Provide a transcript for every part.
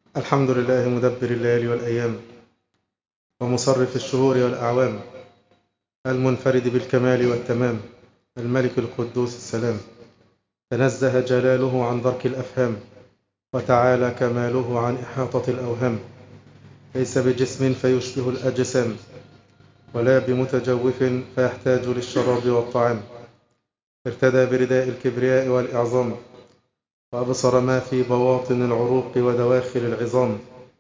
الحمد لله مدبر الليالي والأيام ومصرف الشهور والأعوام المنفرد بالكمال والتمام الملك القدوس السلام تنزه جلاله عن درك الأفهام وتعالى كماله عن إحاطة الأوهام ليس بجسم فيشبه الأجسام ولا بمتجوف فيحتاج للشراب والطعام ارتدى برداء الكبرياء والإعظام وأبصر ما في بواطن العروق ودواخل العظام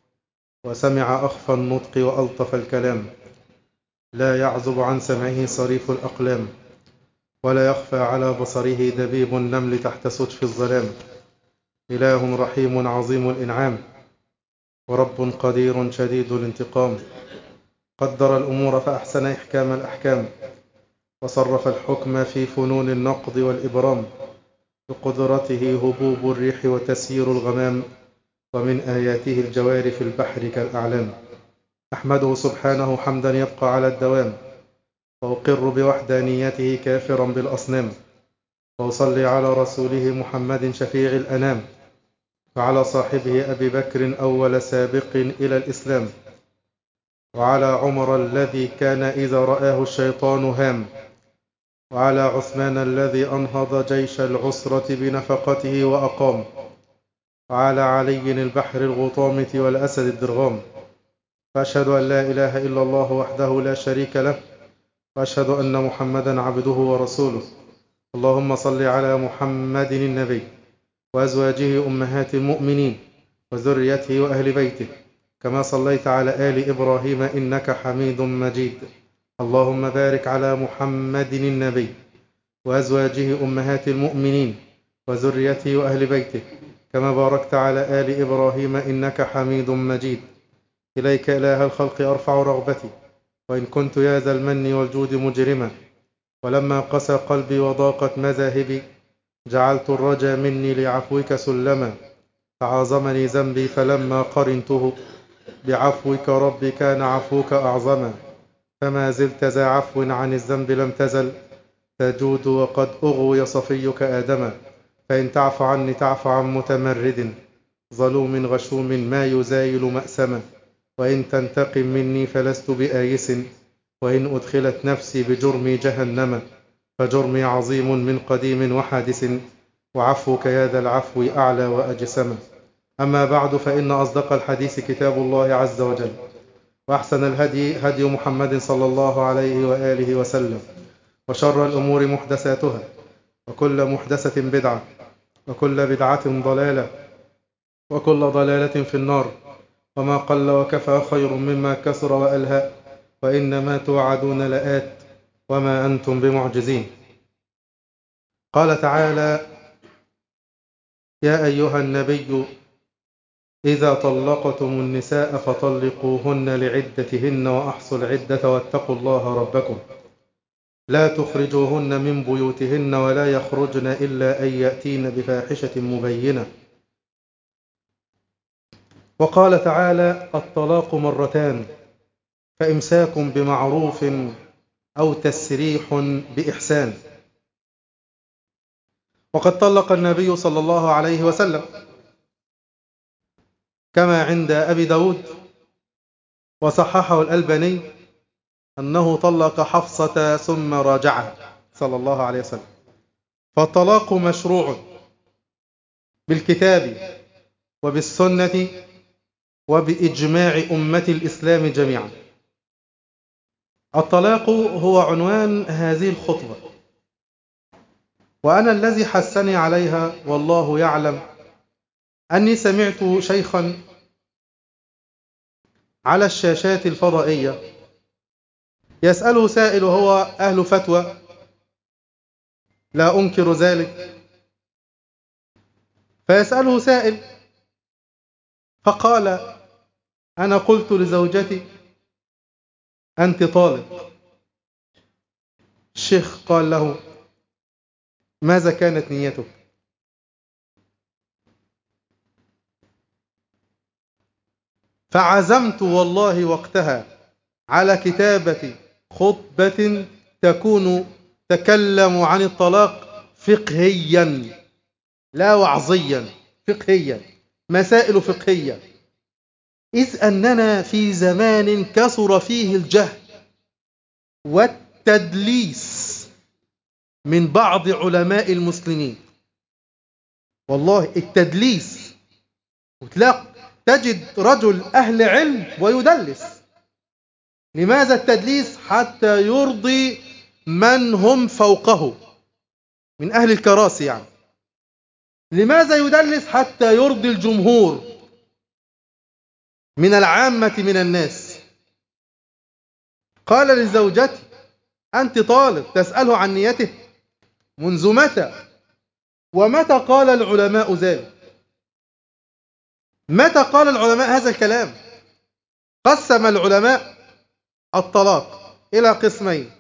وسمع أخفى النطق وألطف الكلام لا يعزب عن سمعه صريف الأقلام ولا يخفى على بصره دبيب النمل تحت سجف الظلام إله رحيم عظيم الإنعام ورب قدير شديد الانتقام قدر الأمور فأحسن إحكام الأحكام وصرف الحكم في فنون النقض والإبرام بقدرته هبوب الريح وتسيير الغمام ومن آياته الجوار في البحر كالأعلام أحمده سبحانه حمدا يبقى على الدوام وأقر بوحدانيته كافرا بالأصنام وأصلي على رسوله محمد شفيع الأنام وعلى صاحبه أبي بكر أول سابق إلى الإسلام وعلى عمر الذي كان إذا رآه الشيطان هام وعلى عثمان الذي أنهض جيش العسرة بنفقته وأقام وعلى علي البحر الغطامة والأسد الدرغام فأشهد أن لا إله إلا الله وحده لا شريك له وأشهد أن محمدا عبده ورسوله اللهم صل على محمد النبي وأزواجه أمهات المؤمنين وذريته وأهل بيته كما صليت على آل إبراهيم إنك حميد مجيد اللهم بارك على محمد النبي وأزواجه أمهات المؤمنين وذريته وأهل بيته كما باركت على آل إبراهيم إنك حميد مجيد إليك إله الخلق أرفع رغبتي وإن كنت يا ذا المن والجود مجرما ولما قسى قلبي وضاقت مذاهبي جعلت الرجا مني لعفوك سلما فعظمني ذنبي فلما قرنته بعفوك ربي كان عفوك أعظما فما زلت ذا عفو عن الذنب لم تزل تجود وقد أغوي صفيك آدما فإن تعف عني تعف عن متمرد ظلوم غشوم ما يزايل مأسما وإن تنتقم مني فلست بآيس وإن أدخلت نفسي بجرمي جهنم فجرمي عظيم من قديم وحادث وعفوك يا ذا العفو أعلى وأجسم أما بعد فإن أصدق الحديث كتاب الله عز وجل وأحسن الهدي هدي محمد صلى الله عليه وآله وسلم وشر الأمور محدثاتها وكل محدثة بدعة وكل بدعة ضلالة وكل ضلالة في النار وما قل وكفى خير مما كثر وألهى وإنما توعدون لآت وما أنتم بمعجزين قال تعالى يا أيها النبي إذا طلقتم النساء فطلقوهن لعدتهن وأحصوا العدة واتقوا الله ربكم لا تخرجوهن من بيوتهن ولا يخرجن إلا أن يأتين بفاحشة مبينة وقال تعالى الطلاق مرتان فإمساك بمعروف أو تسريح بإحسان وقد طلق النبي صلى الله عليه وسلم كما عند أبي داود وصححه الألباني أنه طلق حفصة ثم راجعها صلى الله عليه وسلم فالطلاق مشروع بالكتاب وبالسنة وبإجماع أمة الإسلام جميعا الطلاق هو عنوان هذه الخطبة وأنا الذي حسني عليها والله يعلم أني سمعت شيخا على الشاشات الفضائية يسأله سائل وهو أهل فتوى لا أنكر ذلك فيسأله سائل فقال أنا قلت لزوجتي أنت طالق الشيخ قال له ماذا كانت نيتك فعزمت والله وقتها على كتابة خطبة تكون تكلم عن الطلاق فقهيا لا وعظيا فقهيا مسائل فقهية إذ أننا في زمان كثر فيه الجهل والتدليس من بعض علماء المسلمين والله التدليس وتلاقي تجد رجل أهل علم ويدلس لماذا التدليس حتى يرضي من هم فوقه من أهل الكراسي يعني لماذا يدلس حتى يرضي الجمهور من العامة من الناس قال لزوجته أنت طالب تسأله عن نيته منذ متى ومتى قال العلماء ذلك متى قال العلماء هذا الكلام قسم العلماء الطلاق إلى قسمين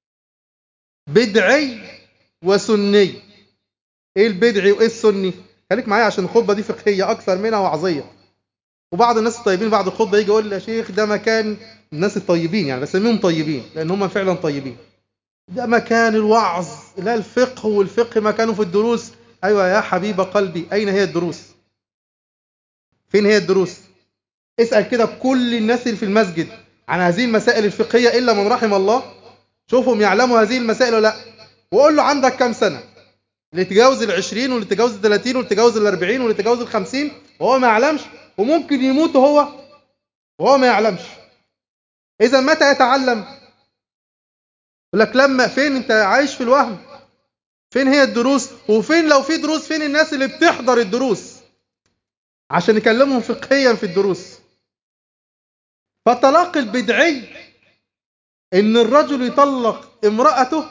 بدعي وسني ايه البدعي وايه السني خليك معايا عشان الخطبه دي فقهيه اكثر منها وعظيه وبعض الناس الطيبين بعد الخطبه يجي يقول لي يا شيخ ده مكان الناس الطيبين يعني بسميهم طيبين لان هم فعلا طيبين ده مكان الوعظ لا الفقه والفقه مكانه في الدروس ايوه يا حبيب قلبي اين هي الدروس فين هي الدروس اسال كده كل الناس اللي في المسجد عن هذه المسائل الفقهيه الا من رحم الله شوفهم يعلموا هذه المسائل ولا لا وقول له عندك كام سنه اللي تجاوز ال 20 واللي تجاوز ال 30 واللي تجاوز ال 40 واللي تجاوز ال 50 وهو ما يعلمش وممكن يموت هو وهو ما يعلمش اذا متى يتعلم يقول لك لما فين انت عايش في الوهم فين هي الدروس وفين لو في دروس فين الناس اللي بتحضر الدروس عشان يكلمهم فقهيا في الدروس فالطلاق البدعي ان الرجل يطلق امرأته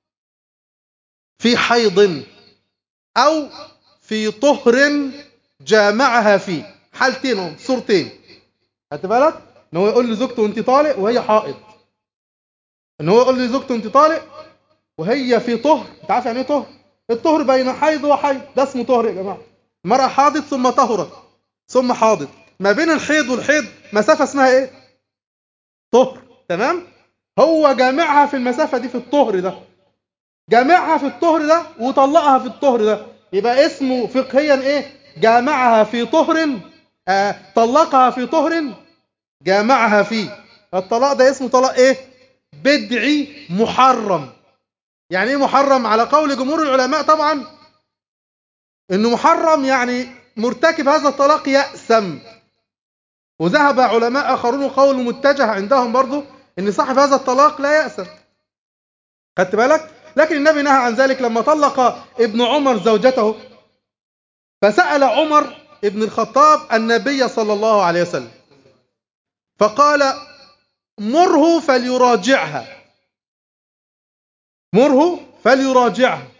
في حيض او في طهر جامعها فيه حالتين هم صورتين خدت بالك ان هو يقول لزوجته انت طالق وهي حائض ان هو يقول لزوجته انت طالق وهي في طهر انت عارف يعني ايه طهر الطهر بين حيض وحيض ده اسمه طهر يا جماعه المرأة حاضت ثم طهرت ثم حاضت ما بين الحيض والحيض مسافة اسمها ايه طهر تمام هو جامعها في المسافة دي في الطهر ده جامعها في الطهر ده وطلقها في الطهر ده يبقى اسمه فقهيا ايه جامعها في طهر آه طلقها في طهر جامعها فيه الطلاق ده اسمه طلاق ايه بدعي محرم يعني ايه محرم على قول جمهور العلماء طبعا انه محرم يعني مرتكب هذا الطلاق يأسم وذهب علماء اخرون قول متجه عندهم برضو ان صاحب هذا الطلاق لا يأسم خدت بالك لكن النبي نهى عن ذلك لما طلق ابن عمر زوجته فسأل عمر ابن الخطاب النبي صلى الله عليه وسلم فقال مره فليراجعها مره فليراجعها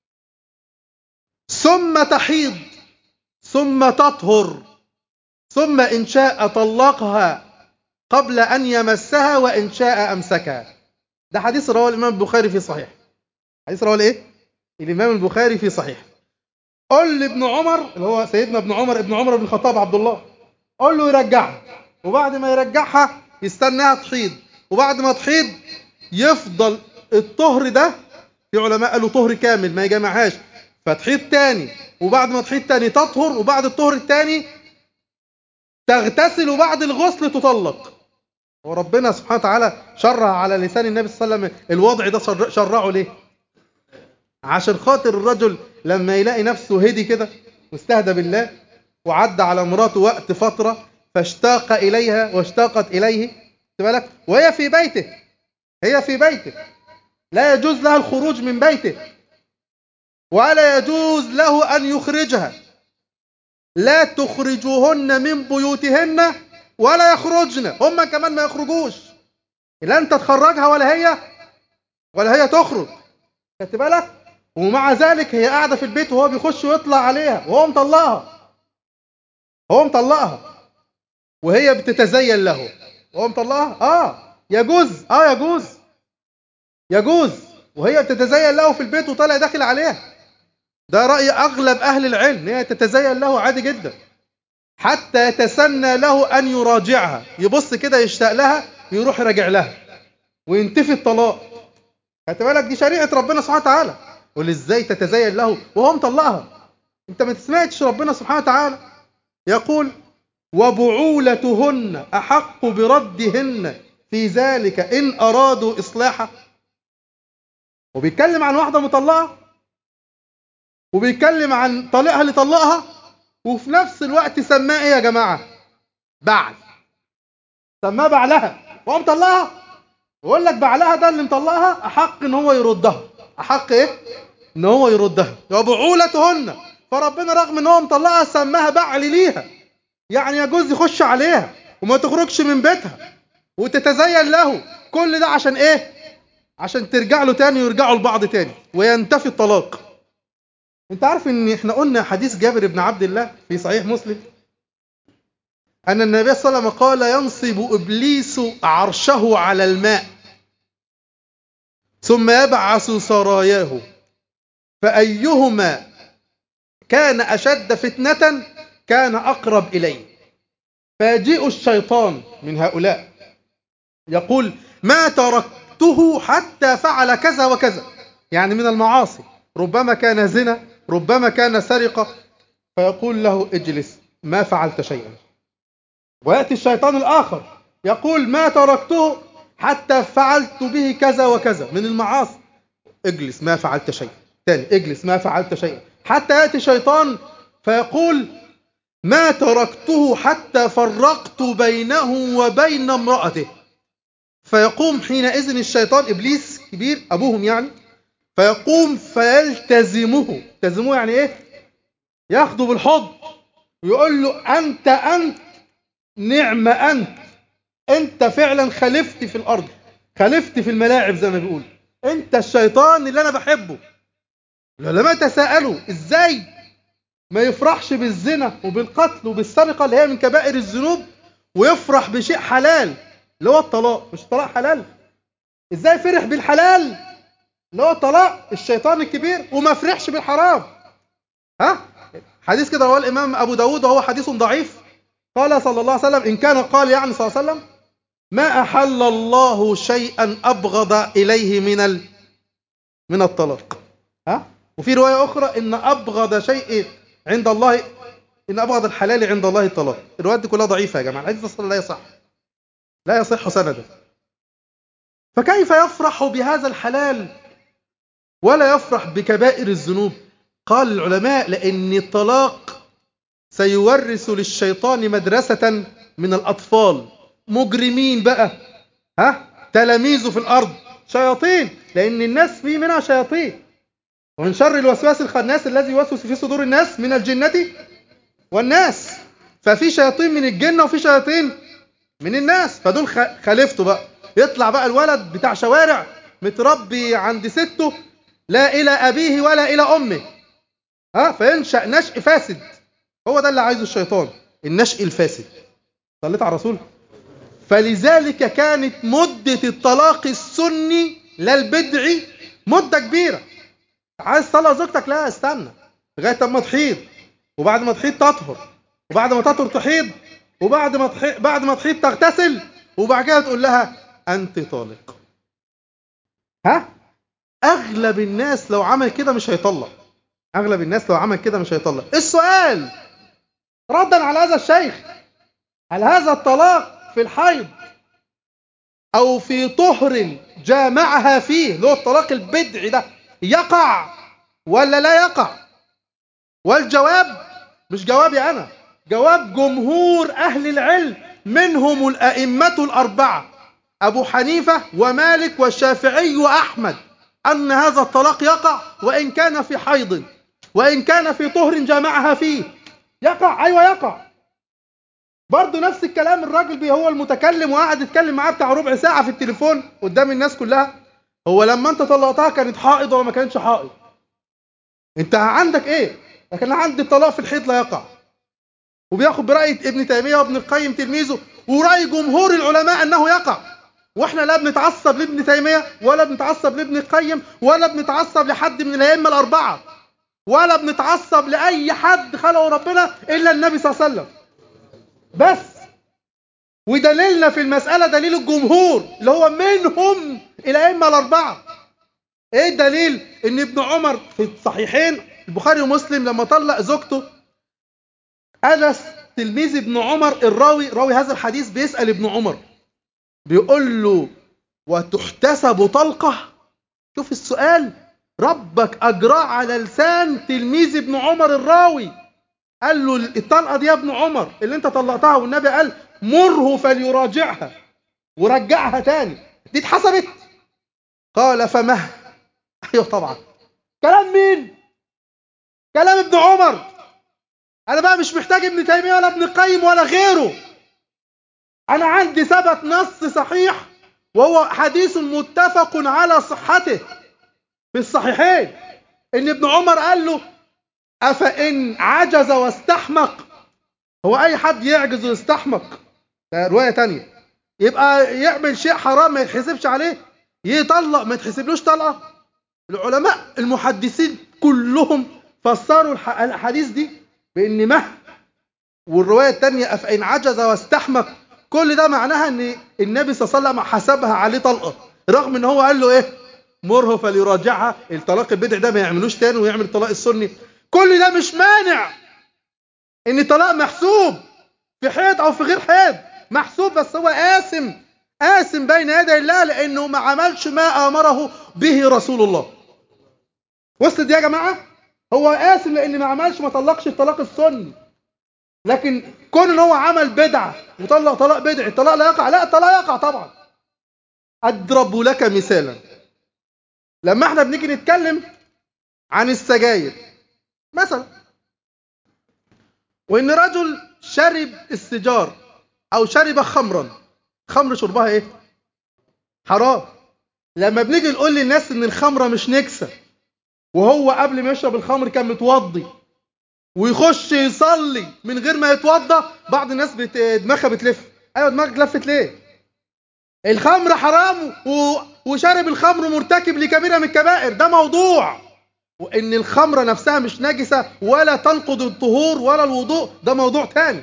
ثم تحيض ثم تطهر ثم إن شاء طلقها قبل أن يمسها وإن شاء أمسكها ده حديث رواه الإمام البخاري في صحيح حديث رواه الإيه؟ الإمام البخاري في صحيح قل لابن عمر اللي هو سيدنا ابن عمر ابن عمر بن الخطاب عبد الله قل له يرجعها وبعد ما يرجعها يستناها تحيض وبعد ما تحيض يفضل الطهر ده في علماء قالوا طهر كامل ما يجمعهاش فتحيض تاني وبعد ما تحيض تاني تطهر وبعد الطهر التاني تغتسل وبعد الغسل تطلق وربنا سبحانه وتعالى شرع على لسان النبي صلى الله عليه وسلم الوضع ده شرعه ليه عشان خاطر الرجل لما يلاقي نفسه هدي كده واستهدى بالله وعدى على مراته وقت فترة فاشتاق إليها واشتاقت إليه بالك وهي في بيته هي في بيته لا يجوز لها الخروج من بيته ولا يجوز له أن يخرجها لا تخرجوهن من بيوتهن ولا يخرجن هم كمان ما يخرجوش لا انت تخرجها ولا هي ولا هي تخرج خدت بالك ومع ذلك هي قاعده في البيت وهو بيخش ويطلع عليها وهو مطلقها هو مطلقها وهي بتتزين له وهو مطلقها اه يجوز اه يجوز يجوز وهي بتتزين له في البيت وطالع داخل عليها ده رأي أغلب أهل العلم هي تتزين له عادي جدا حتى يتسنى له أن يراجعها يبص كده يشتاق لها يروح راجع لها وينتفي الطلاق خدت بالك دي شريعة ربنا سبحانه وتعالى قول ازاي تتزين له وهو مطلقها انت ما تسمعتش ربنا سبحانه وتعالى يقول وبعولتهن أحق بردهن في ذلك إن أرادوا إصلاحا وبيتكلم عن واحدة مطلقة وبيتكلم عن طليقها اللي طلقها وفي نفس الوقت سماه ايه يا جماعة بعل سماه بعلها وهو مطلقها ويقول لك بعلها ده اللي مطلقها أحق إن هو يردها أحق إيه؟ إن هو يردها وبعولتهن فربنا رغم إن هو مطلقها سماها بعل ليها يعني يجوز يخش عليها وما تخرجش من بيتها وتتزين له كل ده عشان ايه عشان ترجع له تاني ويرجعوا لبعض تاني وينتفي الطلاق انت عارف ان احنا قلنا حديث جابر بن عبد الله في صحيح مسلم ان النبي صلى الله عليه وسلم قال ينصب ابليس عرشه على الماء ثم يبعث سراياه فايهما كان اشد فتنه كان اقرب اليه فيجيء الشيطان من هؤلاء يقول ما تركته حتى فعل كذا وكذا يعني من المعاصي ربما كان زنا ربما كان سرقة فيقول له اجلس ما فعلت شيئا ويأتي الشيطان الآخر يقول ما تركته حتى فعلت به كذا وكذا من المعاصي اجلس ما فعلت شيئا تاني اجلس ما فعلت شيئا حتى يأتي شيطان فيقول ما تركته حتى فرقت بينه وبين امرأته فيقوم حينئذ الشيطان إبليس كبير أبوهم يعني فيقوم فيلتزمه يلتزمه يعني إيه ياخده بالحضن ويقول له أنت أنت نعم أنت أنت فعلا خلفت في الأرض خلفت في الملاعب زي ما بيقول أنت الشيطان اللي أنا بحبه العلماء تساءلوا إزاي ما يفرحش بالزنا وبالقتل وبالسرقة اللي هي من كبائر الذنوب ويفرح بشيء حلال اللي هو الطلاق مش الطلاق حلال ازاي فرح بالحلال اللي هو الطلاق الشيطان الكبير وما فرحش بالحرام ها حديث كده رواه الامام ابو داود وهو حديث ضعيف قال صلى الله عليه وسلم ان كان قال يعني صلى الله عليه وسلم ما احل الله شيئا ابغض اليه من ال... من الطلاق ها وفي روايه اخرى ان ابغض شيء عند الله ان ابغض الحلال عند الله الطلاق الروايات دي كلها ضعيفه يا جماعه الحديث اصلا لا يصح لا يصح سندا فكيف يفرح بهذا الحلال ولا يفرح بكبائر الذنوب قال العلماء لأن الطلاق سيورث للشيطان مدرسة من الأطفال مجرمين بقى ها تلاميذه في الأرض شياطين لأن الناس في منها شياطين ومن شر الوسواس الخناس الذي يوسوس في صدور الناس من الجنة والناس ففي شياطين من الجنة وفي شياطين من الناس فدول خلفته بقى يطلع بقى الولد بتاع شوارع متربي عند سته لا إلى أبيه ولا إلى أمه ها فينشأ نشء فاسد هو ده اللي عايزه الشيطان النشء الفاسد صليت على الرسول فلذلك كانت مدة الطلاق السني لا البدعي مدة كبيرة عايز تطلق زوجتك لا استنى لغاية اما تحيض وبعد ما تحيض تطهر وبعد ما تطهر تحيض وبعد ما تحيض بعد ما تحيض تغتسل وبعد كده تقول لها انت طالق ها اغلب الناس لو عمل كده مش هيطلق اغلب الناس لو عمل كده مش هيطلق السؤال ردا على هذا الشيخ هل هذا الطلاق في الحيض او في طهر جامعها فيه اللي هو الطلاق البدعي ده يقع ولا لا يقع والجواب مش جوابي انا جواب جمهور اهل العلم منهم الائمه الاربعه ابو حنيفه ومالك والشافعي واحمد ان هذا الطلاق يقع وان كان في حيض وان كان في طهر جامعها فيه يقع ايوه يقع برضه نفس الكلام الراجل بي هو المتكلم وقعد يتكلم معاه بتاع ربع ساعه في التليفون قدام الناس كلها هو لما انت طلقتها كانت حائض ولا ما كانتش حائض انت عندك ايه لكن عندي الطلاق في الحيض لا يقع وبياخد برأي ابن تيمية وابن القيم تلميذه ورأي جمهور العلماء أنه يقع واحنا لا بنتعصب لابن تيمية ولا بنتعصب لابن القيم ولا بنتعصب لحد من الأئمة الأربعة ولا بنتعصب لأي حد خلقه ربنا إلا النبي صلى الله عليه وسلم بس ودليلنا في المسألة دليل الجمهور اللي هو منهم الأئمة الأربعة ايه الدليل ان ابن عمر في الصحيحين البخاري ومسلم لما طلق زوجته أنس تلميذ ابن عمر الراوي راوي هذا الحديث بيسأل ابن عمر بيقول له وتحتسب طلقة شوف السؤال ربك أجراه على لسان تلميذ ابن عمر الراوي قال له الطلقة دي يا ابن عمر اللي انت طلقتها والنبي قال مره فليراجعها ورجعها تاني دي اتحسبت قال فمه ايوه طبعا كلام مين كلام ابن عمر انا بقى مش محتاج ابن تيميه ولا ابن القيم ولا غيره انا عندي ثبت نص صحيح وهو حديث متفق على صحته في الصحيحين ان ابن عمر قال له افان عجز واستحمق هو اي حد يعجز ويستحمق ده روايه تانية يبقى يعمل شيء حرام ما يتحسبش عليه يطلق ما يتحسبلوش طلقه العلماء المحدثين كلهم فسروا الحديث دي بان مه والروايه الثانيه افان عجز واستحمق كل ده معناها ان النبي صلى الله عليه وسلم حسبها عليه طلقه رغم ان هو قال له ايه مره فليراجعها الطلاق البدع ده ما يعملوش تاني ويعمل الطلاق السني كل ده مش مانع ان الطلاق محسوب في حيض او في غير حيض محسوب بس هو قاسم قاسم بين يدي الله لانه ما عملش ما امره به رسول الله وصلت دي يا جماعه هو قاسم لان ما عملش ما طلقش الطلاق السني لكن كون ان هو عمل بدعه وطلق طلاق بدعي الطلاق لا يقع لا الطلاق يقع طبعا اضرب لك مثالا لما احنا بنيجي نتكلم عن السجاير مثلا وان رجل شرب السجار او شرب خمرا خمر شربها ايه حرام لما بنيجي نقول للناس ان الخمره مش نكسه وهو قبل ما يشرب الخمر كان متوضي ويخش يصلي من غير ما يتوضى بعض الناس بت... دماغها بتلف ايوه دماغك لفت ليه الخمر حرام و... وشارب الخمر مرتكب لكبيره من الكبائر ده موضوع وان الخمره نفسها مش نجسه ولا تنقض الطهور ولا الوضوء ده موضوع تاني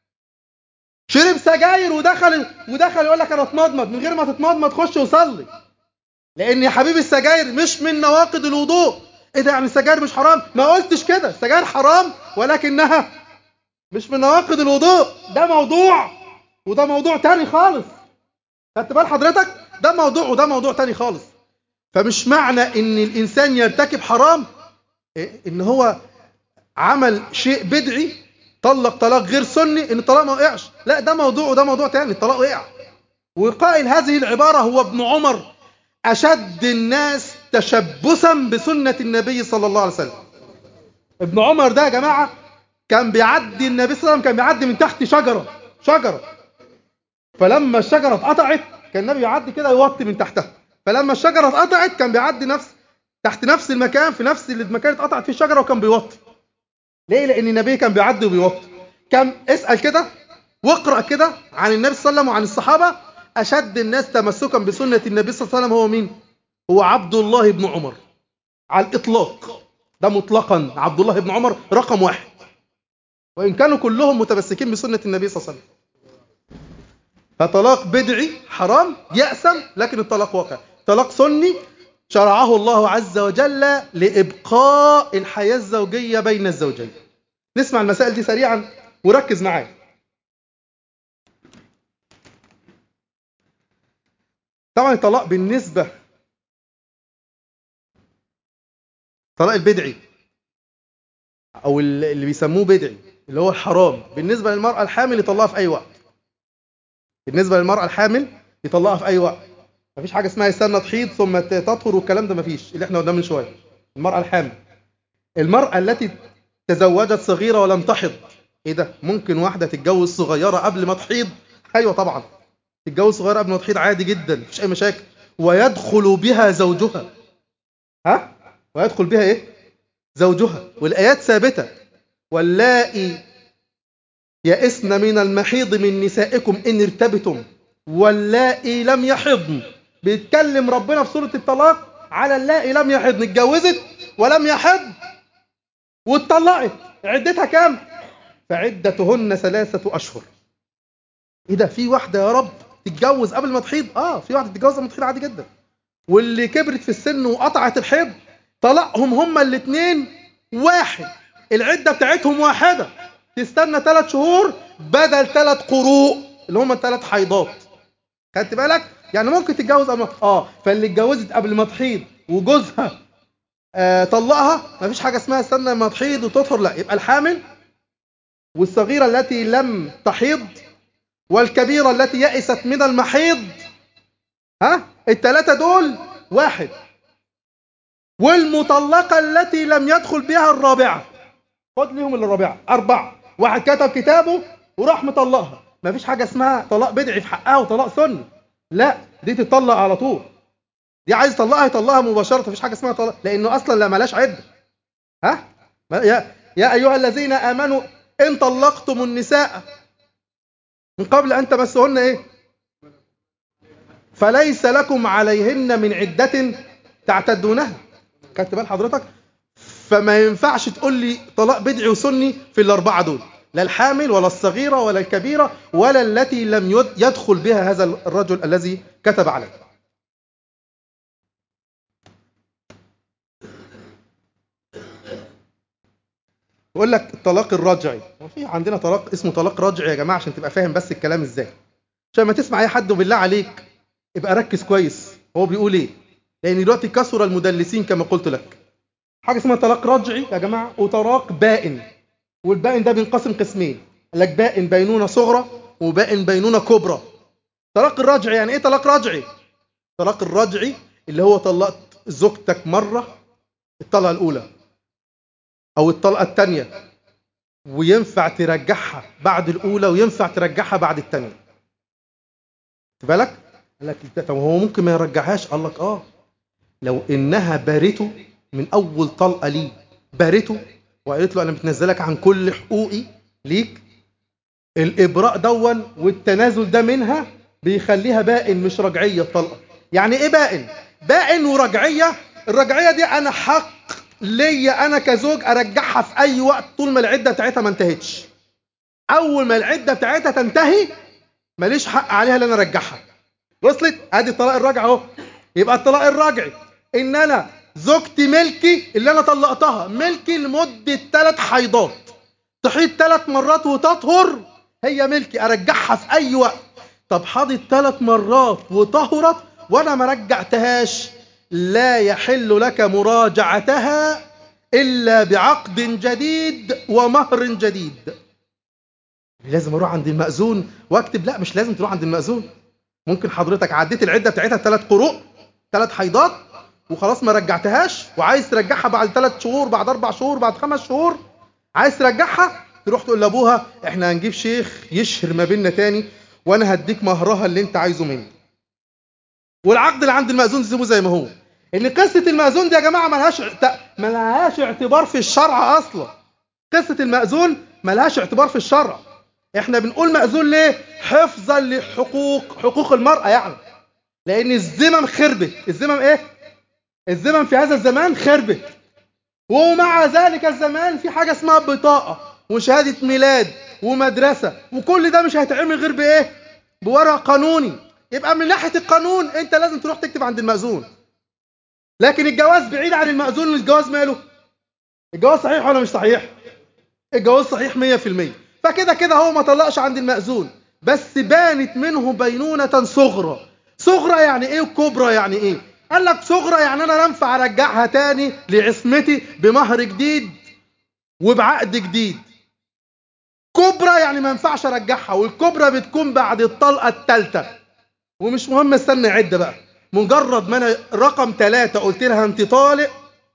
شرب سجاير ودخل ودخل يقول لك انا اتمضمض من غير ما تتمضمض خش وصلي لان يا حبيبي السجاير مش من نواقض الوضوء ايه ده يعني السجاير مش حرام ما قلتش كده السجاير حرام ولكنها مش من نواقض الوضوء ده موضوع وده موضوع تاني خالص خدت بال حضرتك ده موضوع وده موضوع تاني خالص فمش معنى ان الانسان يرتكب حرام إيه؟ ان هو عمل شيء بدعي طلق طلاق غير سني ان الطلاق ما وقعش لا ده موضوع وده موضوع تاني الطلاق وقع وقائل هذه العبارة هو ابن عمر أشد الناس تشبثا بسنة النبي صلى الله عليه وسلم ابن عمر ده يا جماعة كان بيعدي النبي صلى الله عليه وسلم كان بيعدي من تحت شجرة شجرة فلما الشجرة اتقطعت كان النبي يعدي كده يوطي من تحتها فلما الشجرة اتقطعت كان بيعدي نفس تحت نفس المكان في نفس المكان اتقطعت فيه الشجرة وكان بيوطي ليه لأن النبي كان بيعدي وبيوطي كان اسأل كده واقرأ كده عن النبي صلى الله عليه وسلم وعن الصحابة أشد الناس تمسكا بسنة النبي صلى الله عليه وسلم هو مين؟ هو عبد الله بن عمر على الإطلاق ده مطلقا عبد الله بن عمر رقم واحد وإن كانوا كلهم متمسكين بسنة النبي صلى الله عليه وسلم فطلاق بدعي حرام يأسم لكن الطلاق واقع طلاق سني شرعه الله عز وجل لإبقاء الحياة الزوجية بين الزوجين نسمع المسائل دي سريعا وركز معايا طبعا الطلاق بالنسبة الطلاق البدعي او اللي بيسموه بدعي اللي هو الحرام بالنسبة للمرأة الحامل يطلقها في اي وقت بالنسبة للمرأة الحامل يطلقها في اي وقت مفيش حاجة اسمها يستنى تحيض ثم تطهر والكلام ده مفيش اللي احنا قدام من شوية المرأة الحامل المرأة التي تزوجت صغيرة ولم تحض ايه ده ممكن واحدة تتجوز صغيرة قبل ما تحيض ايوه طبعا تتجوز صغيرة قبل ما تحيض عادي جدا مفيش اي مشاكل ويدخل بها زوجها ها ويدخل بها ايه زوجها والايات ثابتة واللائي يئسن من المحيض من نسائكم ان ارتبتم واللائي لم يحضن بيتكلم ربنا في سورة الطلاق على اللائي لم يحضن اتجوزت ولم يحض واتطلقت عدتها كام فعدتهن ثلاثة أشهر ايه ده في واحدة يا رب تتجوز قبل ما تحيض اه في واحدة تتجوز قبل ما تحيض عادي جدا واللي كبرت في السن وقطعت الحيض طلقهم هما الاثنين واحد العدة بتاعتهم واحدة تستنى ثلاث شهور بدل ثلاث قروء اللي هم ثلاث حيضات خدت بالك يعني ممكن تتجوز أما اه فاللي اتجوزت قبل ما تحيض وجوزها آه طلقها مفيش حاجه اسمها استنى ما تحيض وتطهر لا يبقى الحامل والصغيره التي لم تحيض والكبيره التي يئست من المحيض ها الثلاثه دول واحد والمطلقه التي لم يدخل بها الرابعه خد ليهم الرابعه اربعه واحد كتب كتابه وراح مطلقها مفيش حاجه اسمها طلاق بدعي في حقها وطلاق سني لا دي تطلق على طول دي عايز يطلقها يطلقها مباشره مفيش حاجه اسمها طلاق لانه اصلا لا ملاش عده ها يا يا ايها الذين امنوا ان طلقتم النساء من قبل ان تمسهن ايه فليس لكم عليهن من عده تعتدونها خدت بال حضرتك فما ينفعش تقول لي طلاق بدعي وسني في الاربعه دول لا الحامل ولا الصغيره ولا الكبيره ولا التي لم يدخل بها هذا الرجل الذي كتب عليه يقول لك الطلاق الرجعي وفي عندنا طلاق اسمه طلاق رجعي يا جماعه عشان تبقى فاهم بس الكلام ازاي عشان ما تسمع اي حد وبالله عليك ابقى ركز كويس هو بيقول ايه لان دلوقتي كثر المدلسين كما قلت لك حاجه اسمها طلاق رجعي يا جماعه وطلاق بائن والبائن ده بينقسم قسمين قال لك بائن بينونه صغرى وبائن بينونه كبرى طلاق الرجعي يعني ايه طلاق رجعي طلاق الرجعي اللي هو طلقت زوجتك مره الطلقه الاولى او الطلقه الثانيه وينفع ترجعها بعد الاولى وينفع ترجعها بعد الثانيه بالك قال لك طب هو ممكن ما يرجعهاش قال لك اه لو انها بارته من اول طلقه ليه بارته وقالت له انا بتنزلك عن كل حقوقي ليك الابراء دون والتنازل ده منها بيخليها بائن مش رجعيه الطلقه يعني ايه بائن بائن ورجعيه الرجعيه دي انا حق ليا انا كزوج ارجعها في اي وقت طول ما العده بتاعتها ما انتهتش اول ما العده بتاعتها تنتهي ماليش حق عليها ان انا ارجعها وصلت ادي الطلاق الراجع اهو يبقى الطلاق الراجعي ان انا زوجتي ملكي اللي انا طلقتها ملكي لمده ثلاث حيضات تحيض ثلاث مرات وتطهر هي ملكي ارجعها في اي وقت طب حاضت ثلاث مرات وطهرت وانا ما رجعتهاش لا يحل لك مراجعتها الا بعقد جديد ومهر جديد لازم اروح عند المأذون واكتب لا مش لازم تروح عند المأذون ممكن حضرتك عديت العده بتاعتها ثلاث قروء ثلاث حيضات وخلاص ما رجعتهاش وعايز ترجعها بعد ثلاث شهور بعد اربع شهور بعد خمس شهور عايز ترجعها تروح تقول لابوها احنا هنجيب شيخ يشهر ما بيننا تاني وانا هديك مهرها اللي انت عايزه مني والعقد اللي عند المأذون تسيبه زي ما هو ان قصه المأذون دي يا جماعه ملهاش ملهاش اعتبار في الشرع اصلا قصه المأذون ملهاش اعتبار في الشرع احنا بنقول مأذون ليه حفظا لحقوق حقوق المرأة يعني لان الذمم خربت الذمم ايه الذمم في هذا الزمان خربت ومع ذلك الزمان في حاجة اسمها بطاقة وشهادة ميلاد ومدرسة وكل ده مش هيتعمل غير بايه بورق قانوني يبقى من ناحية القانون انت لازم تروح تكتب عند المأذون لكن الجواز بعيد عن المأذون الجواز ماله الجواز صحيح ولا مش صحيح الجواز صحيح 100% فكده كده هو ما طلقش عند المأذون بس بانت منه بينونة صغرى صغرى يعني ايه وكبرى يعني ايه قال لك صغرى يعني انا ينفع ارجعها تاني لعصمتي بمهر جديد وبعقد جديد كبرى يعني ما ينفعش ارجعها والكبرى بتكون بعد الطلقه الثالثه ومش مهم استنى عده بقى مجرد ما انا رقم ثلاثة قلت لها انت طالق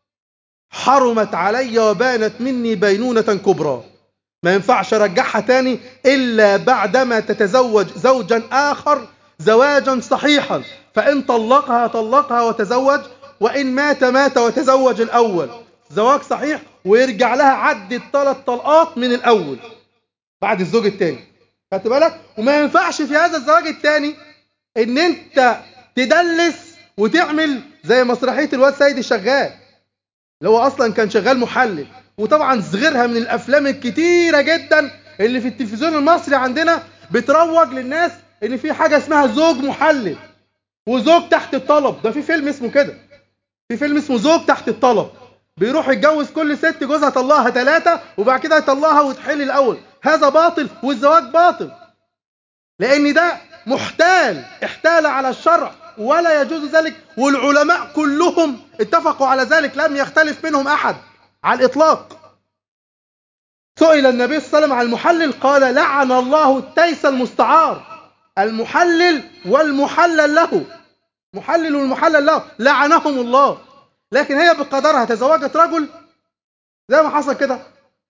حرمت علي وبانت مني بينونة كبرى ما ينفعش ارجعها تاني الا بعدما تتزوج زوجا اخر زواجا صحيحا فان طلقها طلقها وتزوج وان مات مات وتزوج الاول زواج صحيح ويرجع لها عد الثلاث طلقات من الاول بعد الزوج الثاني خدت بالك وما ينفعش في هذا الزواج الثاني ان انت تدلس وتعمل زي مسرحيه الواد سيد الشغال اللي هو اصلا كان شغال محلل وطبعا صغيرها من الافلام الكتيره جدا اللي في التلفزيون المصري عندنا بتروج للناس ان في حاجه اسمها زوج محلل وزوج تحت الطلب ده في فيلم اسمه كده في فيلم اسمه زوج تحت الطلب بيروح يتجوز كل ست جوزها طلقها ثلاثة وبعد كده يطلقها وتحل الأول هذا باطل والزواج باطل لأن ده محتال احتال على الشرع ولا يجوز ذلك والعلماء كلهم اتفقوا على ذلك لم يختلف منهم أحد على الإطلاق سئل النبي صلى الله عليه وسلم عن المحلل قال لعن الله التيس المستعار المحلل والمحلل له محلل والمحلل له لعنهم الله لكن هي بقدرها تزوجت رجل زي ما حصل كده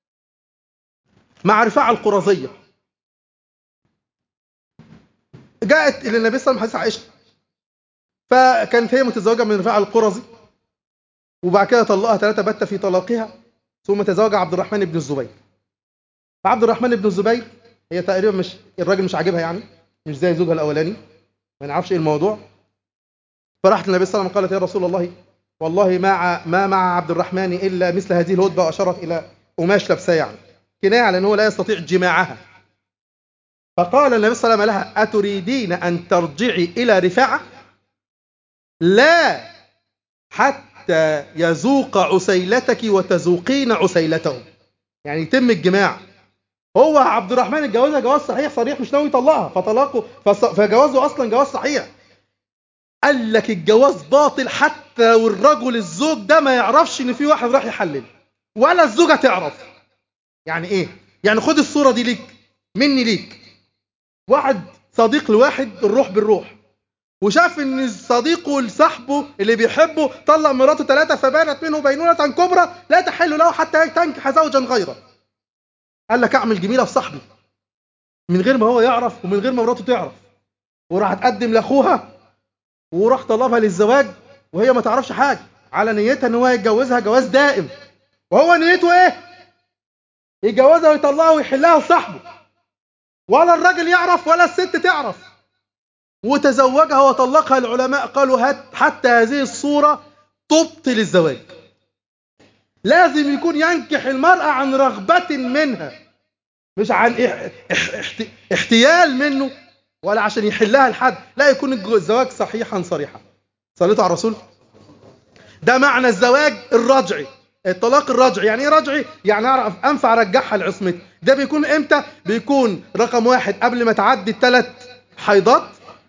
مع رفاعة القرظية جاءت إلى النبي صلى الله عليه وسلم عائشة فكانت هي متزوجة من رفاعة القرظي وبعد كده طلقها ثلاثة بت في طلاقها ثم تزوج عبد الرحمن بن الزبير فعبد الرحمن بن الزبير هي تقريبا مش الراجل مش عاجبها يعني مش زي زوجها الاولاني ما نعرفش ايه الموضوع فراحت للنبي صلى الله عليه وسلم قالت يا رسول الله والله ما ما مع عبد الرحمن الا مثل هذه الهدبه واشارت الى قماش لابساه يعني كنايه على ان هو لا يستطيع جماعها فقال النبي صلى الله عليه وسلم لها اتريدين ان ترجعي الى رفاعه لا حتى يذوق عسيلتك وتذوقين عسيلته يعني يتم الجماع هو عبد الرحمن اتجوزها جواز صحيح صريح مش ناوي يطلقها فطلاقه فجوازه اصلا جواز صحيح قال لك الجواز باطل حتى والرجل الزوج ده ما يعرفش ان في واحد راح يحلل ولا الزوجه تعرف يعني ايه يعني خد الصوره دي ليك مني ليك واحد صديق لواحد الروح بالروح وشاف ان صديقه لصاحبه اللي بيحبه طلق مراته ثلاثه فبانت منه بينونه كبرى لا تحل له حتى تنكح زوجا غيره قال لك اعمل جميله في صاحبي من غير ما هو يعرف ومن غير ما مراته تعرف وراح تقدم لاخوها وراح طلبها للزواج وهي ما تعرفش حاجه على نيتها ان هو يتجوزها جواز دائم وهو نيته ايه يتجوزها ويطلقها ويحلها لصاحبه ولا الراجل يعرف ولا الست تعرف وتزوجها وطلقها العلماء قالوا هات حتى هذه الصورة تبطل الزواج لازم يكون ينكح المرأة عن رغبة منها مش عن احتيال منه ولا عشان يحلها لحد لا يكون الزواج صحيحا صريحا صليتوا على الرسول ده معنى الزواج الرجعي الطلاق الرجعي يعني ايه رجعي يعني اعرف انفع ارجعها لعصمتي ده بيكون امتى بيكون رقم واحد قبل ما تعدي الثلاث حيضات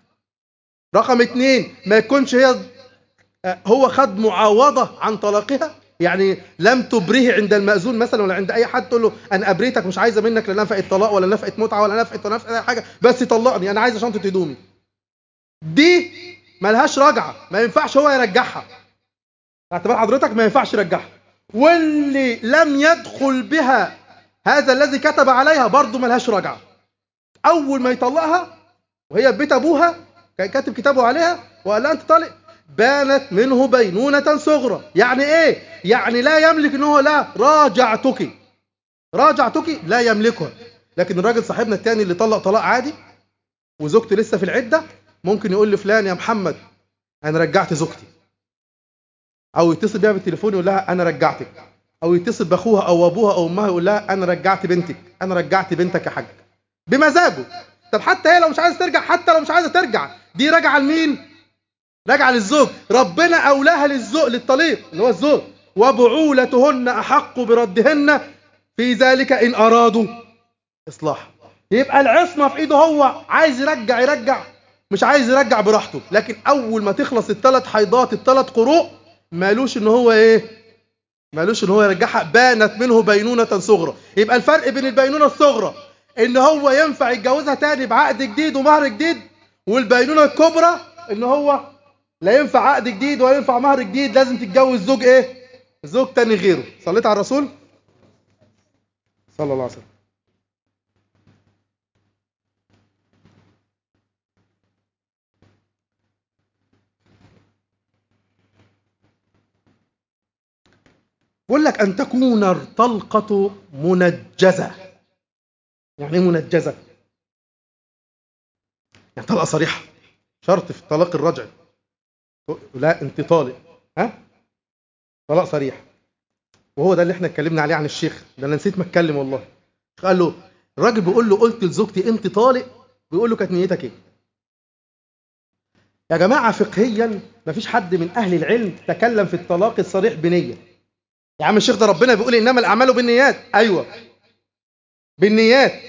رقم اثنين ما يكونش هي هو خد معاوضة عن طلاقها يعني لم تبره عند المأذون مثلا ولا عند أي حد تقول له أنا أبريتك مش عايزة منك لا نفقة طلاق ولا نفقة متعة ولا نفقة نفقة أي حاجة بس طلقني أنا عايزة شنطة هدومي دي ملهاش رجعة ما ينفعش هو يرجعها اعتبار حضرتك ما ينفعش يرجعها واللي لم يدخل بها هذا الذي كتب عليها برضه ملهاش رجعة أول ما يطلقها وهي بيت أبوها كان كاتب كتابه عليها وقال لها أنت طالق بانت منه بينونة صغرى يعني إيه؟ يعني لا يملك إن هو لا راجعتك راجعتك لا يملكها لكن الراجل صاحبنا التاني اللي طلق طلاق عادي وزوجته لسه في العدة ممكن يقول لفلان يا محمد أنا رجعت زوجتي أو يتصل بيها بالتليفون يقول لها أنا رجعتك أو يتصل بأخوها أو أبوها أو أمها يقول لها أنا رجعت بنتك أنا رجعت بنتك يا حاج بمزاجه طب حتى هي لو مش عايزه ترجع حتى لو مش عايزه ترجع دي راجعه لمين راجعه للزوج ربنا اولاها للزوج للطليق اللي هو الزوج وبعولتهن احق بردهن في ذلك ان ارادوا اصلاح يبقى العصمه في ايده هو عايز يرجع يرجع مش عايز يرجع براحته لكن اول ما تخلص الثلاث حيضات الثلاث قروء مالوش ان هو ايه مالوش ان هو يرجعها بانت منه بينونه صغرى يبقى الفرق بين البينونه الصغرى ان هو ينفع يتجوزها تاني بعقد جديد ومهر جديد والبينونه الكبرى ان هو لا ينفع عقد جديد ولا ينفع مهر جديد لازم تتجوز زوج ايه زوج تاني غيره صليت على الرسول صلى الله عليه وسلم بقول لك ان تكون الطلقه منجزه يعني ايه منجزه يعني طلقه صريحه شرط في الطلاق الرجعي لا انت طالق ها طلاق صريح وهو ده اللي احنا اتكلمنا عليه عن الشيخ ده انا نسيت ما اتكلم والله قال له الراجل بيقول له قلت لزوجتي انت طالق بيقول له كانت نيتك ايه يا جماعه فقهيا ما فيش حد من اهل العلم تكلم في الطلاق الصريح بنيه يا عم الشيخ ده ربنا بيقول انما الاعمال بالنيات ايوه بالنيات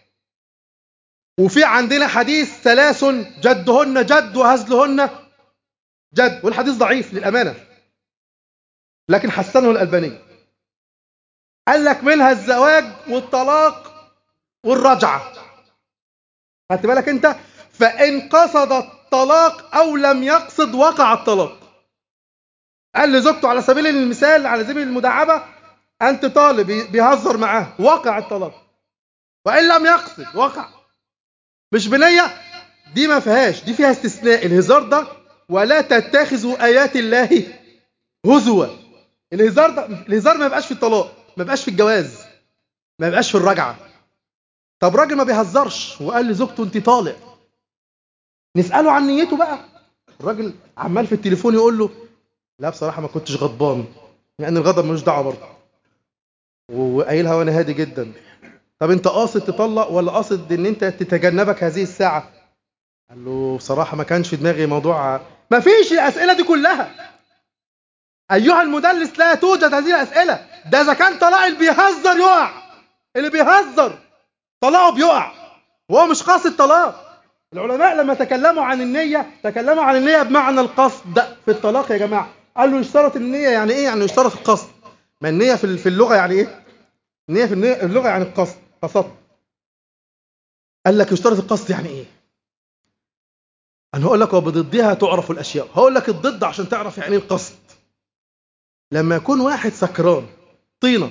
وفي عندنا حديث ثلاث جدهن جد وهزلهن جد والحديث ضعيف للأمانة لكن حسنه الألباني قال لك منها الزواج والطلاق والرجعة خدت بالك انت فإن قصد الطلاق أو لم يقصد وقع الطلاق قال لزوجته على سبيل المثال على سبيل المداعبة أنت طالب بيهزر معاه وقع الطلاق وإن لم يقصد وقع مش بنية دي ما فيهاش دي فيها استثناء الهزار ده ولا تتخذوا آيات الله هزوا الهزار ده الهزار ما يبقاش في الطلاق ما يبقاش في الجواز ما يبقاش في الرجعة طب راجل ما بيهزرش وقال لزوجته انت طالق نسأله عن نيته بقى الراجل عمال في التليفون يقول له لا بصراحة ما كنتش غضبان لأن الغضب ملوش دعوة برضه وقايلها وأنا هادي جدا طب أنت قاصد تطلق ولا قاصد إن أنت تتجنبك هذه الساعة؟ قال له بصراحة ما كانش في دماغي موضوع ما فيش الأسئلة دي كلها أيها المدلس لا توجد هذه الأسئلة ده إذا كان طلاق اللي بيهزر يقع اللي بيهزر طلاقه بيقع وهو مش قاصد طلاق العلماء لما تكلموا عن النية تكلموا عن النية بمعنى القصد في الطلاق يا جماعة قال له يشترط النية يعني ايه يعني يشترط القصد ما النية في في اللغة يعني ايه النية في اللغة يعني القصد قصد قال لك يشترط القصد يعني ايه انا هقول لك وبضدها تعرف الاشياء هقول لك الضد عشان تعرف يعني ايه القصد لما يكون واحد سكران طينة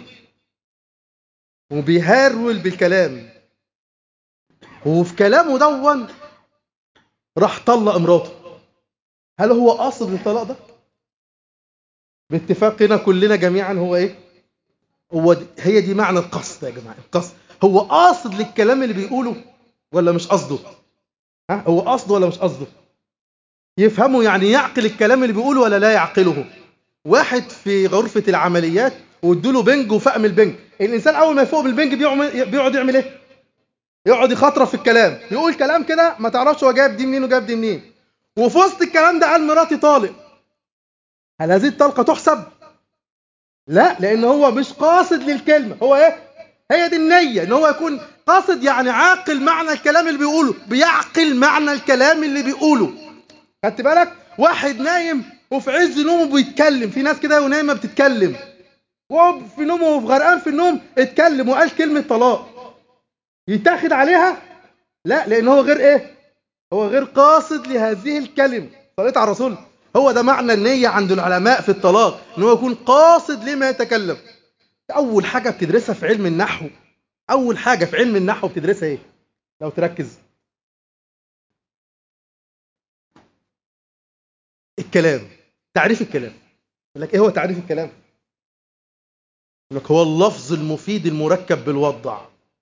وبيهرول بالكلام وفي كلامه دون راح طلق مراته هل هو قاصد للطلاق ده باتفاقنا كلنا جميعا هو ايه هو دي هي دي معنى القصد يا جماعه القصد هو قاصد للكلام اللي بيقوله ولا مش قصده ها هو قصده ولا مش قصده يفهموا يعني يعقل الكلام اللي بيقوله ولا لا يعقله واحد في غرفة العمليات وادوا بنج وفقم البنج الإنسان أول ما يفوق بالبنج بيقعد يعمل إيه؟ يقعد يخطرف في الكلام يقول كلام كده ما تعرفش هو جايب دي منين وجايب دي منين وفي وسط الكلام ده قال مراتي طالق هل هذه الطلقة تحسب؟ لا لأن هو مش قاصد للكلمة هو إيه؟ هي دي النية إن هو يكون قاصد يعني عاقل معنى الكلام اللي بيقوله بيعقل معنى الكلام اللي بيقوله خدت بالك؟ واحد نايم وفي عز نومه بيتكلم في ناس كده ونايمة بتتكلم وهو في نومه وفي غرقان في النوم اتكلم وقال كلمة طلاق يتاخد عليها لا لان هو غير ايه هو غير قاصد لهذه الكلمة صليت على الرسول هو ده معنى النية عند العلماء في الطلاق ان هو يكون قاصد لما يتكلم اول حاجة بتدرسها في علم النحو اول حاجة في علم النحو بتدرسها ايه لو تركز الكلام تعريف الكلام يقول لك ايه هو تعريف الكلام يقول لك هو اللفظ المفيد المركب بالوضع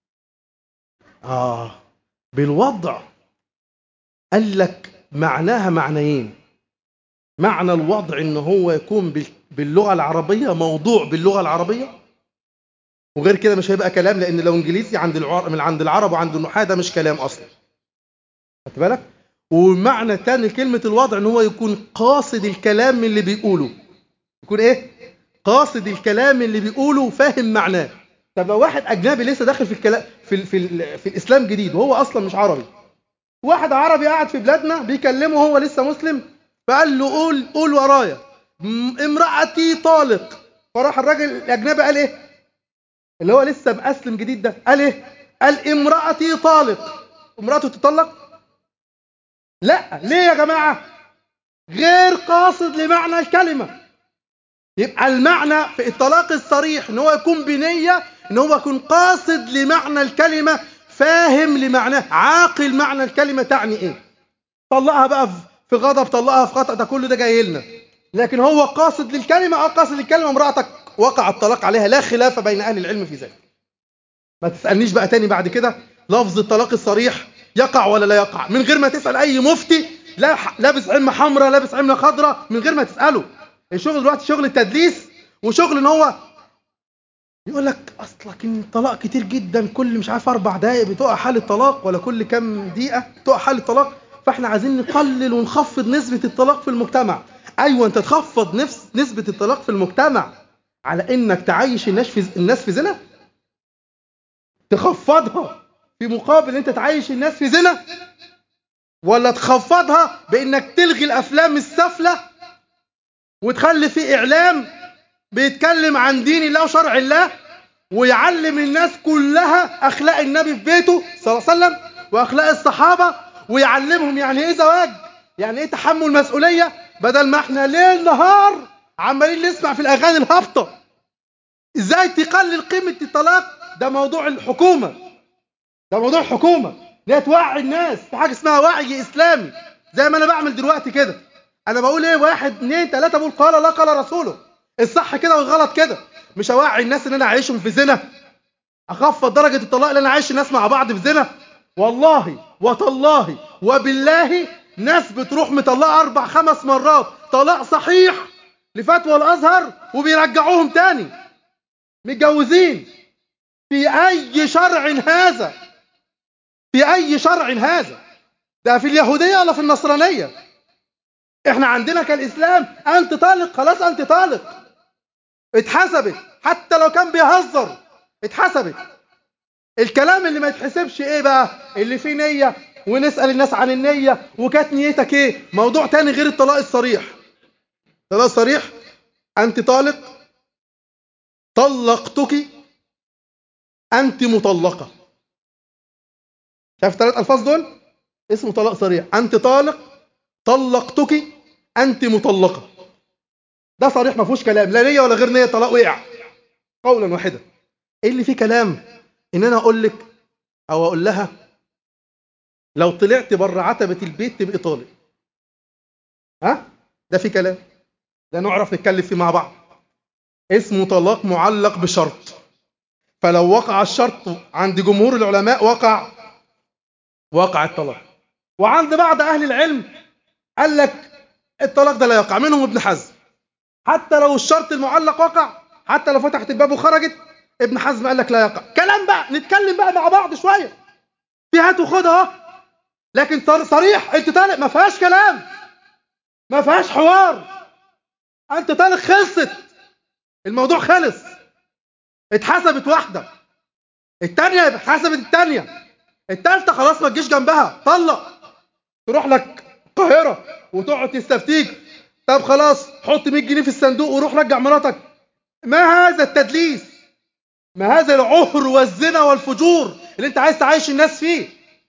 آه بالوضع قال لك معناها معنيين معنى الوضع ان هو يكون باللغة العربية موضوع باللغة العربية وغير كده مش هيبقى كلام لان لو انجليزي عند العرب من عند العرب وعند النحاة ده مش كلام اصلا خدت بالك والمعنى تاني لكلمة الوضع ان هو يكون قاصد الكلام اللي بيقوله يكون ايه قاصد الكلام اللي بيقوله وفاهم معناه طب لو واحد اجنبي لسه داخل في الكلام في ال في, ال في الاسلام جديد وهو اصلا مش عربي واحد عربي قاعد في بلادنا بيكلمه وهو لسه مسلم فقال له قول قول ورايا امرأتي طالق فراح الراجل الاجنبي قال ايه اللي هو لسه بأسلم جديد ده قال ايه قال امرأتي طالق امرأته تطلق لا ليه يا جماعة غير قاصد لمعنى الكلمة يبقى المعنى في الطلاق الصريح ان هو يكون بنية ان هو يكون قاصد لمعنى الكلمة فاهم لمعناه عاقل معنى الكلمة تعني ايه طلقها بقى في غضب طلقها في خطأ ده كله ده جاي لنا لكن هو قاصد للكلمة اه قاصد للكلمة امرأتك وقع الطلاق عليها لا خلاف بين اهل العلم في ذلك ما تسألنيش بقى تاني بعد كده لفظ الطلاق الصريح يقع ولا لا يقع من غير ما تسأل اي مفتي لا لابس عمة حمراء لابس عمة خضراء من غير ما تسأله الشغل دلوقتي شغل التدليس وشغل ان هو يقول لك اصلك ان الطلاق كتير جدا كل مش عارف اربع دقايق بتقع حالة طلاق ولا كل كام دقيقة تقع حالة طلاق فاحنا عايزين نقلل ونخفض نسبة الطلاق في المجتمع ايوه انت تخفض نفس نسبة الطلاق في المجتمع على انك تعيش الناس في الناس في زنا تخفضها في مقابل ان انت تعيش الناس في زنا ولا تخفضها بانك تلغي الافلام السافله وتخلي في اعلام بيتكلم عن دين الله وشرع الله ويعلم الناس كلها اخلاق النبي في بيته صلى الله عليه وسلم واخلاق الصحابه ويعلمهم يعني ايه زواج يعني ايه تحمل مسؤوليه بدل ما احنا ليل نهار عمالين نسمع في الاغاني الهابطه ازاي تقلل قيمه الطلاق ده موضوع الحكومه ده موضوع الحكومه ان هي توعي الناس في حاجه اسمها وعي اسلامي زي ما انا بعمل دلوقتي كده انا بقول ايه واحد اثنين ثلاثه بقول قال لا قال رسوله الصح كده والغلط كده مش اوعي الناس ان انا اعيشهم في زنا اخفض درجه الطلاق اللي انا عايش الناس مع بعض في زنا والله وتالله وبالله ناس بتروح مطلقه اربع خمس مرات طلاق صحيح لفتوى الازهر وبيرجعوهم تاني متجوزين في اي شرع هذا في اي شرع هذا ده في اليهوديه ولا في النصرانيه احنا عندنا كالاسلام انت طالق خلاص انت طالق اتحسبت حتى لو كان بيهزر اتحسبت الكلام اللي ما يتحسبش ايه بقى اللي فيه نية ونسأل الناس عن النية وكانت نيتك ايه موضوع تاني غير الطلاق الصريح الطلاق الصريح انت طالق طلقتك انت مطلقة شايف الثلاث الفاظ دول اسمه طلاق صريح انت طالق طلقتك انت مطلقة ده صريح ما فيهوش كلام لا نية ولا غير نية طلاق وقع قولا واحدا ايه اللي فيه كلام ان انا اقول لك او اقول لها لو طلعت بره عتبة البيت تبقي طالق ها ده في كلام ده نعرف نتكلم فيه مع بعض اسمه طلاق معلق بشرط فلو وقع الشرط عند جمهور العلماء وقع وقع الطلاق وعند بعض اهل العلم قال لك الطلاق ده لا يقع منهم ابن حزم حتى لو الشرط المعلق وقع حتى لو فتحت الباب وخرجت ابن حزم قال لك لا يقع كلام بقى نتكلم بقى مع بعض شويه في هات وخد اهو لكن صريح انت طالق ما فيهاش كلام ما فيهاش حوار انت طالق خلصت الموضوع خلص اتحسبت واحده الثانيه اتحسبت الثانيه الثالثه خلاص ما تجيش جنبها طلق تروح لك القاهره وتقعد تستفتيك طب خلاص حط 100 جنيه في الصندوق وروح رجع مراتك ما هذا التدليس ما هذا العهر والزنا والفجور اللي انت عايز تعيش الناس فيه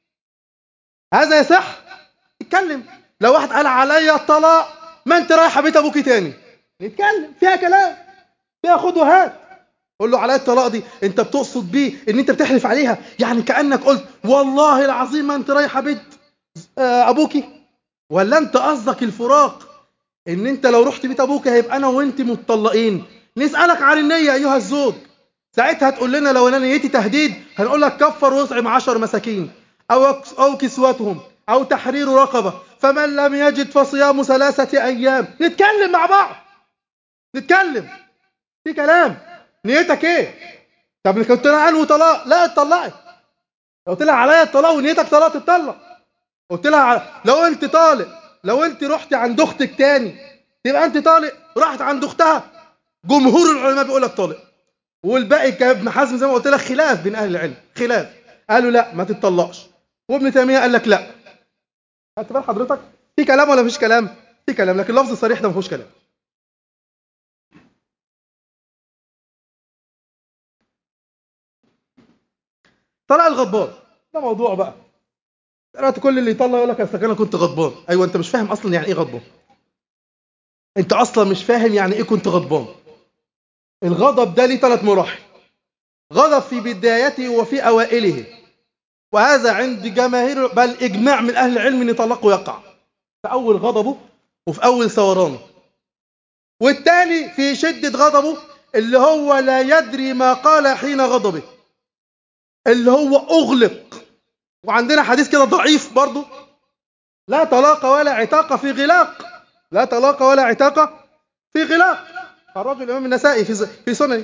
هذا يصح اتكلم لو واحد قال عليا الطلاق ما انت رايحه بيت ابوكي تاني نتكلم فيها كلام فيها خد وهات قول له عليا الطلاق دي انت بتقصد بيه ان انت بتحلف عليها يعني كانك قلت والله العظيم ما انت رايحه بيت ابوكي ولا انت قصدك الفراق ان انت لو رحت بيت ابوك هيبقى انا وانت متطلقين نسالك عن النيه ايها الزوج ساعتها تقول لنا لو انا نيتي تهديد هنقول لك كفر واطعم عشر مساكين او او كسوتهم او تحرير رقبه فمن لم يجد فصيام ثلاثه ايام نتكلم مع بعض نتكلم في كلام نيتك ايه طب كنت انا انوي طلاق لا اتطلقت لو طلع عليا الطلاق ونيتك طلاق تتطلق قلت لها لو انت طالق لو انت رحت عند اختك تاني تبقى انت طالق راحت عند اختها جمهور العلماء بيقول لك طالق والباقي كابن حزم زي ما قلت لك خلاف بين اهل العلم خلاف قالوا لا ما تتطلقش وابن تيميه قال لك لا خدت بال حضرتك في كلام ولا مفيش كلام في كلام لكن اللفظ الصريح ده ما فيهوش كلام طلع الغضبان ده موضوع بقى دلوقتي كل اللي يطلع يقول لك اصل انا كنت غضبان ايوه انت مش فاهم اصلا يعني ايه غضبان انت اصلا مش فاهم يعني ايه كنت غضبان الغضب ده ليه ثلاث مراحل غضب في بدايته وفي اوائله وهذا عند جماهير بل اجماع من اهل العلم ان طلاقه يقع في اول غضبه وفي اول ثورانه والثاني في شده غضبه اللي هو لا يدري ما قال حين غضبه اللي هو اغلق وعندنا حديث كده ضعيف برضه لا طلاق ولا عتاق في غلاق لا طلاق ولا عتاق في غلاق الرجل الامام النسائي في في سننه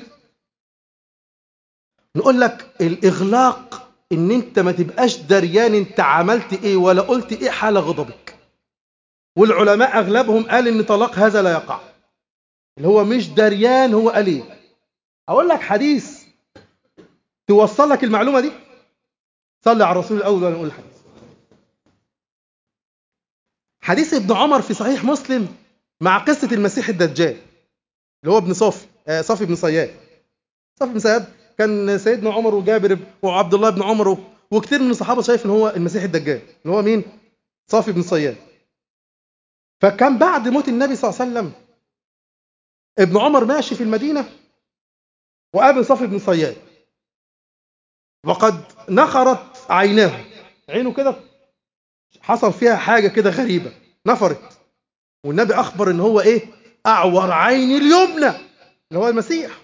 نقول لك الاغلاق ان انت ما تبقاش دريان انت عملت ايه ولا قلت ايه حال غضبك والعلماء اغلبهم قال ان طلاق هذا لا يقع اللي هو مش دريان هو قال ايه اقول لك حديث توصل لك المعلومة دي صلي على الرسول الأول وأنا أقول الحديث حديث ابن عمر في صحيح مسلم مع قصة المسيح الدجال اللي هو ابن صافي آه صافي بن صياد صافي بن صياد كان سيدنا عمر وجابر وعبد الله بن عمر وكثير من الصحابة شايف ان هو المسيح الدجال اللي هو مين صافي بن صياد فكان بعد موت النبي صلى الله عليه وسلم ابن عمر ماشي في المدينة وقابل صافي بن صياد وقد نخرت عيناه عينه كده حصل فيها حاجة كده غريبة نفرت والنبي أخبر إن هو إيه أعور عين اليمنى اللي هو المسيح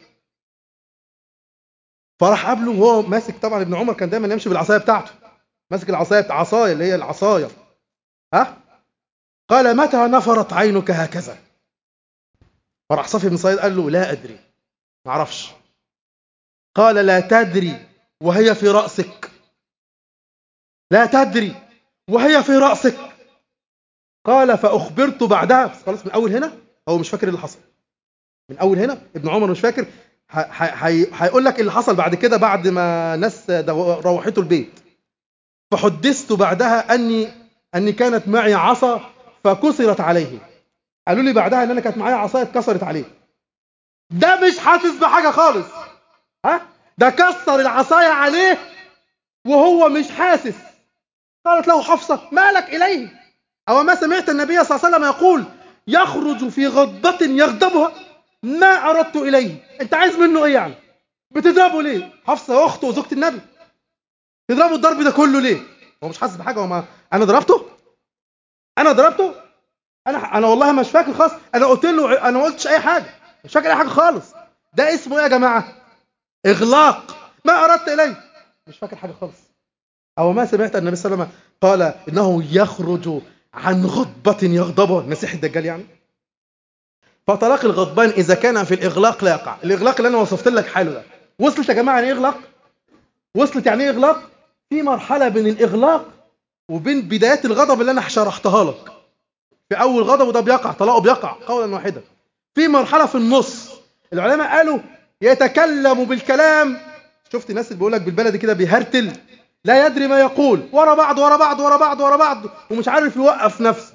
فراح قابله وهو ماسك طبعا ابن عمر كان دايما يمشي بالعصايه بتاعته ماسك العصايه بتاع عصايه اللي هي العصايه ها قال متى نفرت عينك هكذا فراح صفي بن صيد قال له لا ادري ما اعرفش قال لا تدري وهي في راسك لا تدري وهي في راسك قال فاخبرت بعدها بس خلاص من اول هنا هو مش فاكر اللي حصل من اول هنا ابن عمر مش فاكر هيقول لك اللي حصل بعد كده بعد ما ناس روحته البيت فحدثت بعدها اني اني كانت معي عصا فكسرت عليه قالوا لي بعدها ان انا كانت معايا عصايه اتكسرت عليه ده مش حاسس بحاجه خالص ها ده كسر العصايه عليه وهو مش حاسس قالت له حفصه ما لك اليه او ما سمعت النبي صلى الله عليه وسلم يقول يخرج في غضبه يغضبها ما أردت إليه أنت عايز منه إيه يعني بتضربه ليه حفصة أخته وزوجة النبي تضربه الضرب ده كله ليه هو مش حاسس بحاجة وما أنا ضربته أنا ضربته أنا أنا والله مش فاكر خالص أنا قلت له أنا ما قلتش أي حاجة مش فاكر أي حاجة خالص ده اسمه إيه يا جماعة إغلاق ما أردت إليه مش فاكر حاجة خالص أو ما سمعت النبي صلى الله عليه وسلم قال إنه يخرج عن غضبة يغضبها المسيح الدجال يعني فطلاق الغضبان إذا كان في الإغلاق لا يقع الإغلاق اللي أنا وصفت لك حاله ده وصلت يا جماعة يعني إيه إغلاق وصلت يعني إيه إغلاق في مرحلة بين الإغلاق وبين بدايات الغضب اللي أنا شرحتها لك في أول غضب وده بيقع طلاقه بيقع قولا واحدا في مرحلة في النص العلماء قالوا يتكلم بالكلام شفت الناس اللي بيقول لك بالبلدي كده بيهرتل لا يدري ما يقول ورا بعض ورا بعض ورا بعض ورا بعض ومش عارف يوقف نفسه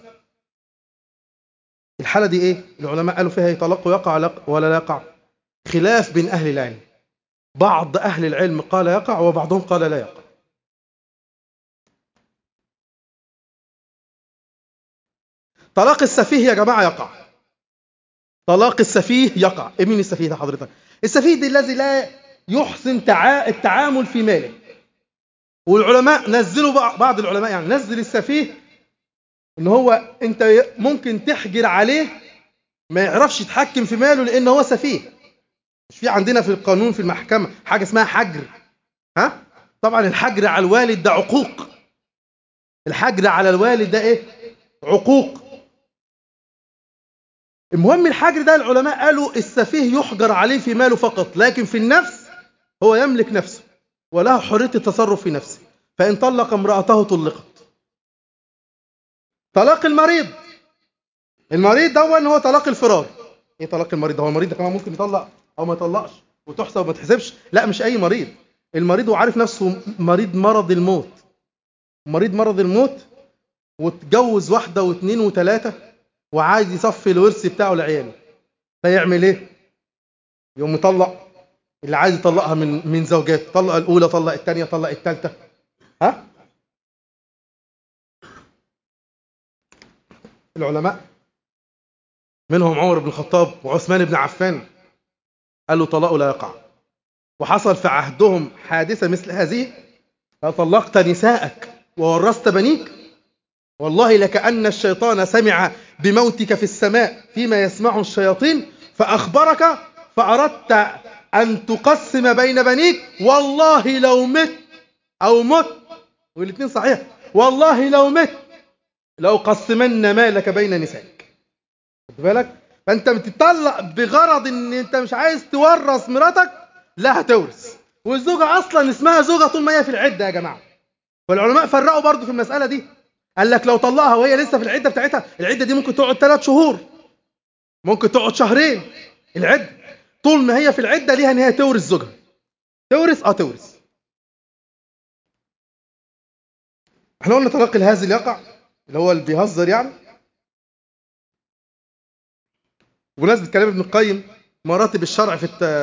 الحالة دي ايه العلماء قالوا فيها يطلق ويقع ولا لا يقع خلاف بين أهل العلم بعض أهل العلم قال يقع وبعضهم قال لا يقع طلاق السفيه يا جماعة يقع طلاق السفيه يقع إيه مين السفيه ده حضرتك السفيه ده الذي لا يحسن التعامل في ماله والعلماء نزلوا بعض العلماء يعني نزل السفيه ان هو انت ممكن تحجر عليه ما يعرفش يتحكم في ماله لان هو سفيه مش في عندنا في القانون في المحكمه حاجه اسمها حجر ها طبعا الحجر على الوالد ده عقوق الحجر على الوالد ده ايه عقوق المهم الحجر ده العلماء قالوا السفيه يحجر عليه في ماله فقط لكن في النفس هو يملك نفسه وله حريه التصرف في نفسه فان طلق امراته طلقت طلاق المريض المريض ده ان هو طلاق الفرار ايه طلاق المريض هو المريض ده كمان ممكن يطلق او ما يطلقش وتحسب وما تحسبش لا مش اي مريض المريض هو عارف نفسه مريض مرض الموت مريض مرض الموت وتجوز واحده واثنين وثلاثه وعايز يصفي الورث بتاعه لعياله فيعمل ايه يقوم يطلق اللي عايز يطلقها من من زوجاته طلق الاولى طلق الثانيه طلق الثالثه ها العلماء منهم عمر بن الخطاب وعثمان بن عفان قالوا طلاق لا يقع وحصل في عهدهم حادثة مثل هذه طلقت نساءك وورثت بنيك والله لكأن الشيطان سمع بموتك في السماء فيما يسمعه الشياطين فأخبرك فأردت أن تقسم بين بنيك والله لو مت أو مت والاثنين صحيح والله لو مت لو قسمن مالك بين نسائك خد بالك فانت بتطلق بغرض ان انت مش عايز تورث مراتك لا هتورث والزوجه اصلا اسمها زوجه طول ما هي في العده يا جماعه والعلماء فرقوا برضو في المساله دي قال لك لو طلقها وهي لسه في العده بتاعتها العده دي ممكن تقعد ثلاث شهور ممكن تقعد شهرين العده طول ما هي في العده ليها ان هي تورث زوجها تورث اه تورث احنا قلنا طلاق الهازل يقع اللي هو اللي بيهزر يعني بمناسبة كلام ابن القيم مراتب الشرع في الت...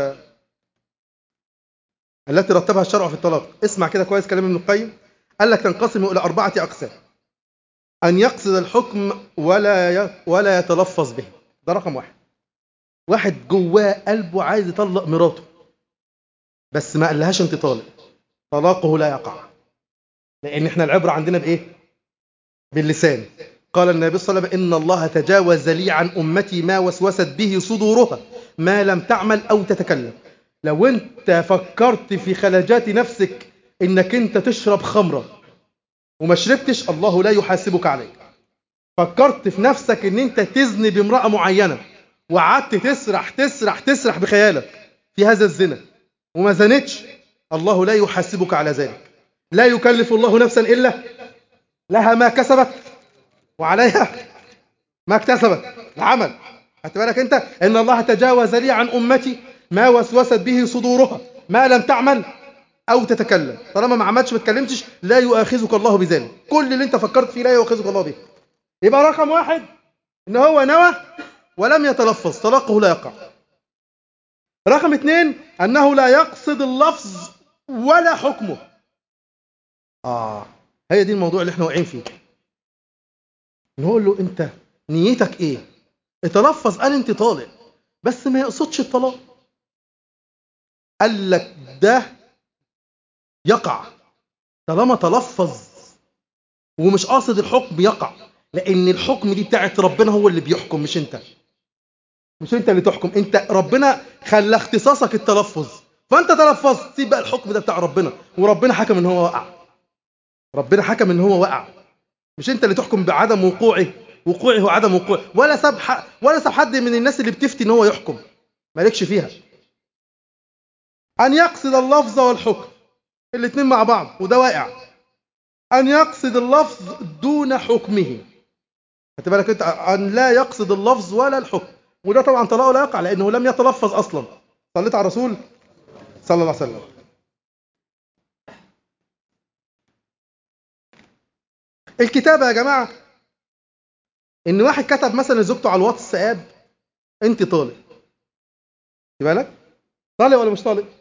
التي رتبها الشرع في الطلاق اسمع كده كويس كلام ابن القيم قال لك تنقسم إلى أربعة أقسام أن يقصد الحكم ولا ي... ولا يتلفظ به ده رقم واحد واحد جواه قلبه عايز يطلق مراته بس ما قالهاش انت طالق طلاقه لا يقع لأن احنا العبرة عندنا بإيه؟ باللسان قال النبي صلى الله عليه وسلم إن الله تجاوز لي عن أمتي ما وسوست به صدورها ما لم تعمل أو تتكلم لو أنت فكرت في خلاجات نفسك إنك أنت تشرب خمرة وما شربتش الله لا يحاسبك عليك فكرت في نفسك إن أنت تزني بامرأة معينة وقعدت تسرح تسرح تسرح بخيالك في هذا الزنا وما زنتش الله لا يحاسبك على ذلك لا يكلف الله نفسا إلا لها ما كسبت وعليها ما اكتسبت العمل خدت بالك انت ان الله تجاوز لي عن امتي ما وسوست به صدورها ما لم تعمل او تتكلم طالما ما عملتش ما اتكلمتش لا يؤاخذك الله بذلك كل اللي انت فكرت فيه لا يؤاخذك الله به يبقى رقم واحد ان هو نوى ولم يتلفظ طلاقه لا يقع رقم اثنين انه لا يقصد اللفظ ولا حكمه اه هي دي الموضوع اللي احنا واقعين فيه نقول له انت نيتك ايه اتلفظ قال انت طالق بس ما يقصدش الطلاق قال لك ده يقع طالما تلفظ ومش قاصد الحكم يقع لان الحكم دي بتاعت ربنا هو اللي بيحكم مش انت مش انت اللي تحكم انت ربنا خلى اختصاصك التلفظ فانت تلفظت سيب بقى الحكم ده بتاع ربنا وربنا حكم ان هو وقع ربنا حكم ان هو وقع مش انت اللي تحكم بعدم وقوعه وقوعه وعدم وقوعه ولا ساب ولا ساب حد من الناس اللي بتفتي ان هو يحكم مالكش فيها ان يقصد اللفظ والحكم الاثنين مع بعض وده واقع ان يقصد اللفظ دون حكمه خدت بالك انت ان لا يقصد اللفظ ولا الحكم وده طبعا طلاقه لا يقع لانه لم يتلفظ اصلا صليت على الرسول صلى الله عليه وسلم الكتابة يا جماعة إن واحد كتب مثلا لزوجته على الواتساب أنت طالق بالك؟ طالق ولا مش طالق؟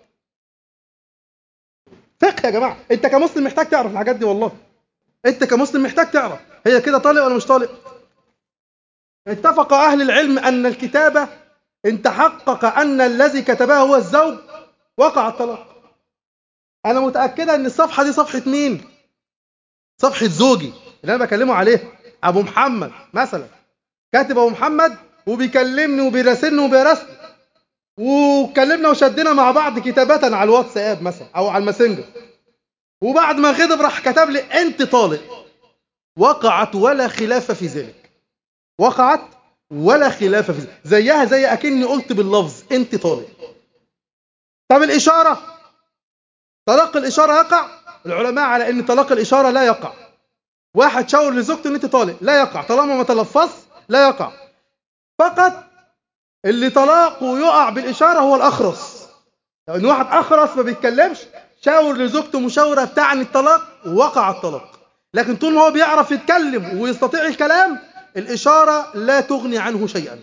فقه يا جماعة أنت كمسلم محتاج تعرف الحاجات دي والله أنت كمسلم محتاج تعرف هي كده طالق ولا مش طالق؟ اتفق أهل العلم أن الكتابة إن تحقق أن الذي كتبها هو الزوج وقع الطلاق أنا متأكدة أن الصفحة دي صفحة مين؟ صفحة زوجي اللي أنا بكلمه عليه أبو محمد مثلا كاتب أبو محمد وبيكلمني وبيراسلني وبيراسلني وكلمنا وشدنا مع بعض كتابة على الواتساب مثلا أو على الماسنجر وبعد ما غضب راح كتب لي أنت طالق وقعت ولا خلاف في ذلك وقعت ولا خلاف في ذلك زيها زي أكني قلت باللفظ أنت طالق طب الإشارة طلاق الإشارة يقع العلماء على ان طلاق الاشاره لا يقع واحد شاور لزوجته ان انت طالق لا يقع طالما ما تلفظ لا يقع فقط اللي طلاقه يقع بالاشاره هو الاخرس لان واحد اخرس ما بيتكلمش شاور لزوجته مشاوره بتعني الطلاق وقع الطلاق لكن طول ما هو بيعرف يتكلم ويستطيع الكلام الاشاره لا تغني عنه شيئا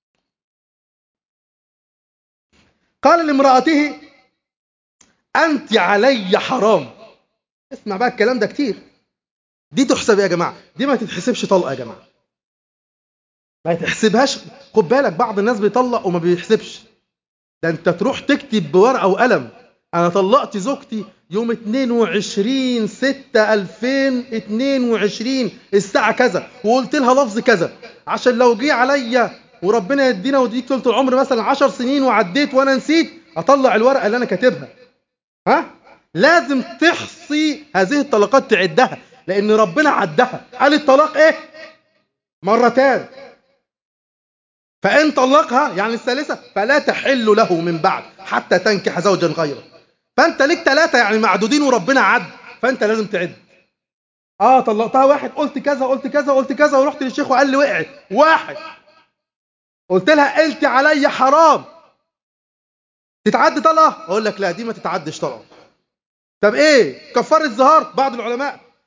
قال لامراته انت علي حرام اسمع بقى الكلام ده كتير دي تحسب يا جماعة دي ما تتحسبش طلقة يا جماعة ما تحسبهاش خد بالك بعض الناس بيطلق وما بيحسبش ده انت تروح تكتب بورقة وقلم انا طلقت زوجتي يوم 22 6 2022 الساعة كذا وقلت لها لفظ كذا عشان لو جه عليا وربنا يدينا ويديك طول العمر مثلا 10 سنين وعديت وانا نسيت اطلع الورقة اللي انا كاتبها ها لازم تحصي هذه الطلقات تعدها لان ربنا عدها قال الطلاق ايه مرتان فان طلقها يعني الثالثه فلا تحل له من بعد حتى تنكح زوجا غيره فانت ليك ثلاثه يعني معدودين وربنا عد فانت لازم تعد اه طلقتها واحد قلت كذا قلت كذا قلت كذا ورحت للشيخ وقال لي وقعت واحد قلت لها قلت عليا حرام تتعدي طلقه اقول لك لا دي ما تتعدش طلقه طب ايه كفاره الظهار بعض العلماء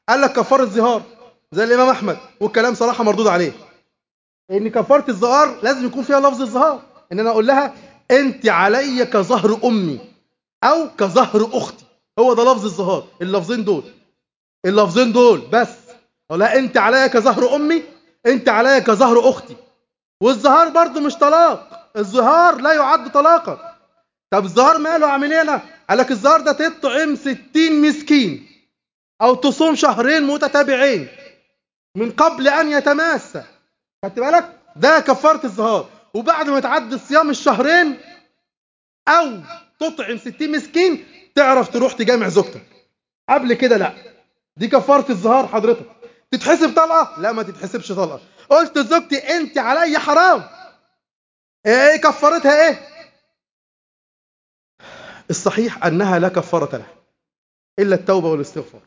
قال لك كفاره زهار زي الامام احمد والكلام صراحه مردود عليه ان كفاره الزهار لازم يكون فيها لفظ الزهار ان انا اقول لها انت علي كظهر امي او كظهر اختي هو ده لفظ الزهار اللفظين دول اللفظين دول بس اقول لها انت علي كظهر امي انت علي كظهر اختي والزهار برضو مش طلاق الزهار لا يعد طلاقا طب الزهار ماله عامل ايه انا قال لك الزهار ده تطعم 60 مسكين او تصوم شهرين متتابعين من قبل ان يتماسى خدت بالك ده كفاره الزهار وبعد ما تعدي الصيام الشهرين او تطعم 60 مسكين تعرف تروح تجامع زوجتك قبل كده لا دي كفاره الزهار حضرتك تتحسب طلقه لا ما تتحسبش طلقه قلت لزوجتي انت عليا حرام ايه كفارتها ايه الصحيح انها لا كفاره لها الا التوبه والاستغفار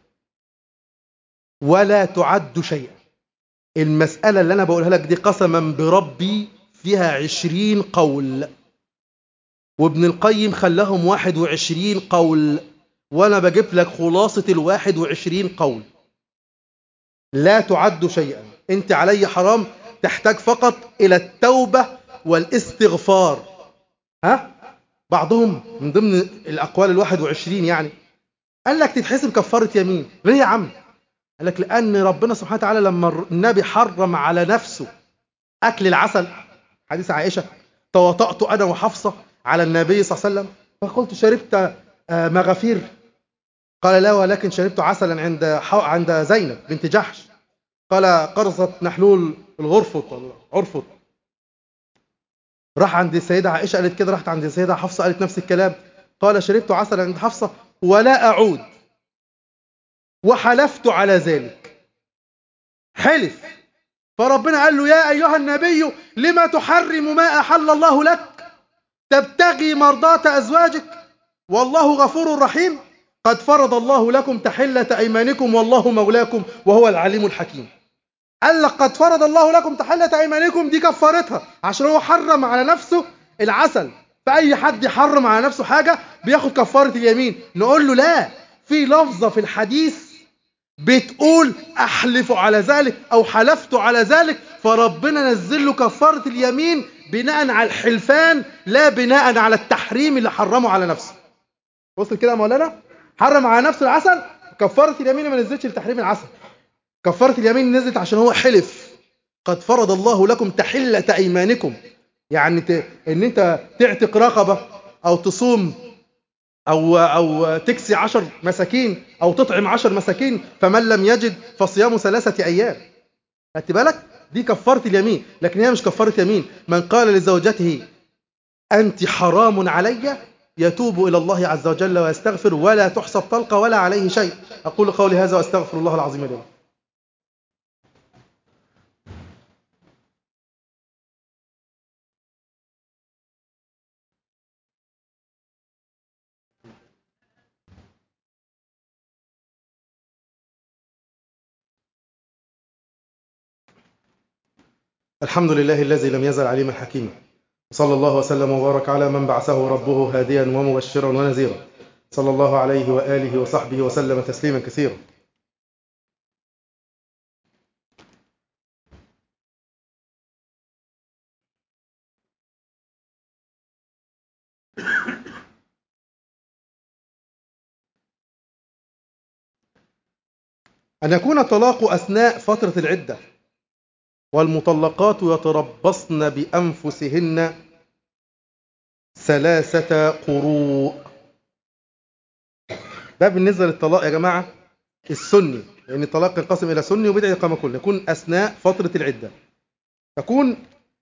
ولا تعد شيئا المسألة اللي أنا بقولها لك دي قسما بربي فيها عشرين قول وابن القيم خلاهم واحد وعشرين قول وأنا بجيب لك خلاصة الواحد وعشرين قول لا تعد شيئا أنت علي حرام تحتاج فقط إلى التوبة والاستغفار ها بعضهم من ضمن الأقوال الواحد وعشرين يعني قال لك تتحسب كفارة يمين ليه يا عم قال لك لأن ربنا سبحانه وتعالى لما النبي حرم على نفسه أكل العسل حديث عائشة تواطأت أنا وحفصة على النبي صلى الله عليه وسلم فقلت شربت مغافير قال لا ولكن شربت عسلا عند عند زينب بنت جحش قال قرصت نحلول الغرفط ولا عرفط راح عند السيدة عائشة قالت كده راحت عند السيدة حفصة قالت نفس الكلام قال شربت عسلا عند حفصة ولا أعود وحلفت على ذلك حلف فربنا قال له يا أيها النبي لما تحرم ما أحل الله لك تبتغي مرضاة أزواجك والله غفور رحيم قد فرض الله لكم تحلة أيمانكم والله مولاكم وهو العليم الحكيم قال لك قد فرض الله لكم تحلة أيمانكم دي كفارتها عشان هو حرم على نفسه العسل فأي حد يحرم على نفسه حاجة بياخد كفارة اليمين نقول له لا في لفظة في الحديث بتقول أحلف على ذلك أو حلفت على ذلك فربنا نزل له كفارة اليمين بناء على الحلفان لا بناء على التحريم اللي حرمه على نفسه وصل كده يا مولانا حرم على نفسه العسل كفارة اليمين ما نزلتش لتحريم العسل كفارة اليمين نزلت عشان هو حلف قد فرض الله لكم تحلة أيمانكم يعني ت... ان انت تعتق رقبة او تصوم أو, أو تكسي عشر مساكين أو تطعم عشر مساكين فمن لم يجد فصيام ثلاثة أيام خدت بالك دي كفارة اليمين لكن هي مش كفارة يمين من قال لزوجته أنت حرام علي يتوب إلى الله عز وجل ويستغفر ولا تحسب طلقة ولا عليه شيء أقول قولي هذا وأستغفر الله العظيم لي الحمد لله الذي لم يزل عليما حكيما صلى الله وسلم وبارك على من بعثه ربه هاديا ومبشرا ونذيرا صلى الله عليه وآله وصحبه وسلم تسليما كثيرا أن يكون الطلاق أثناء فترة العدة والمطلقات يتربصن بأنفسهن ثلاثة قروء ده بالنسبة للطلاق يا جماعة السني لأن يعني الطلاق ينقسم إلى سني وبدعي إقامة كل يكون أثناء فترة العدة تكون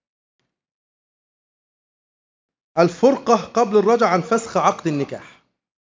الفرقة قبل الرجع عن فسخ عقد النكاح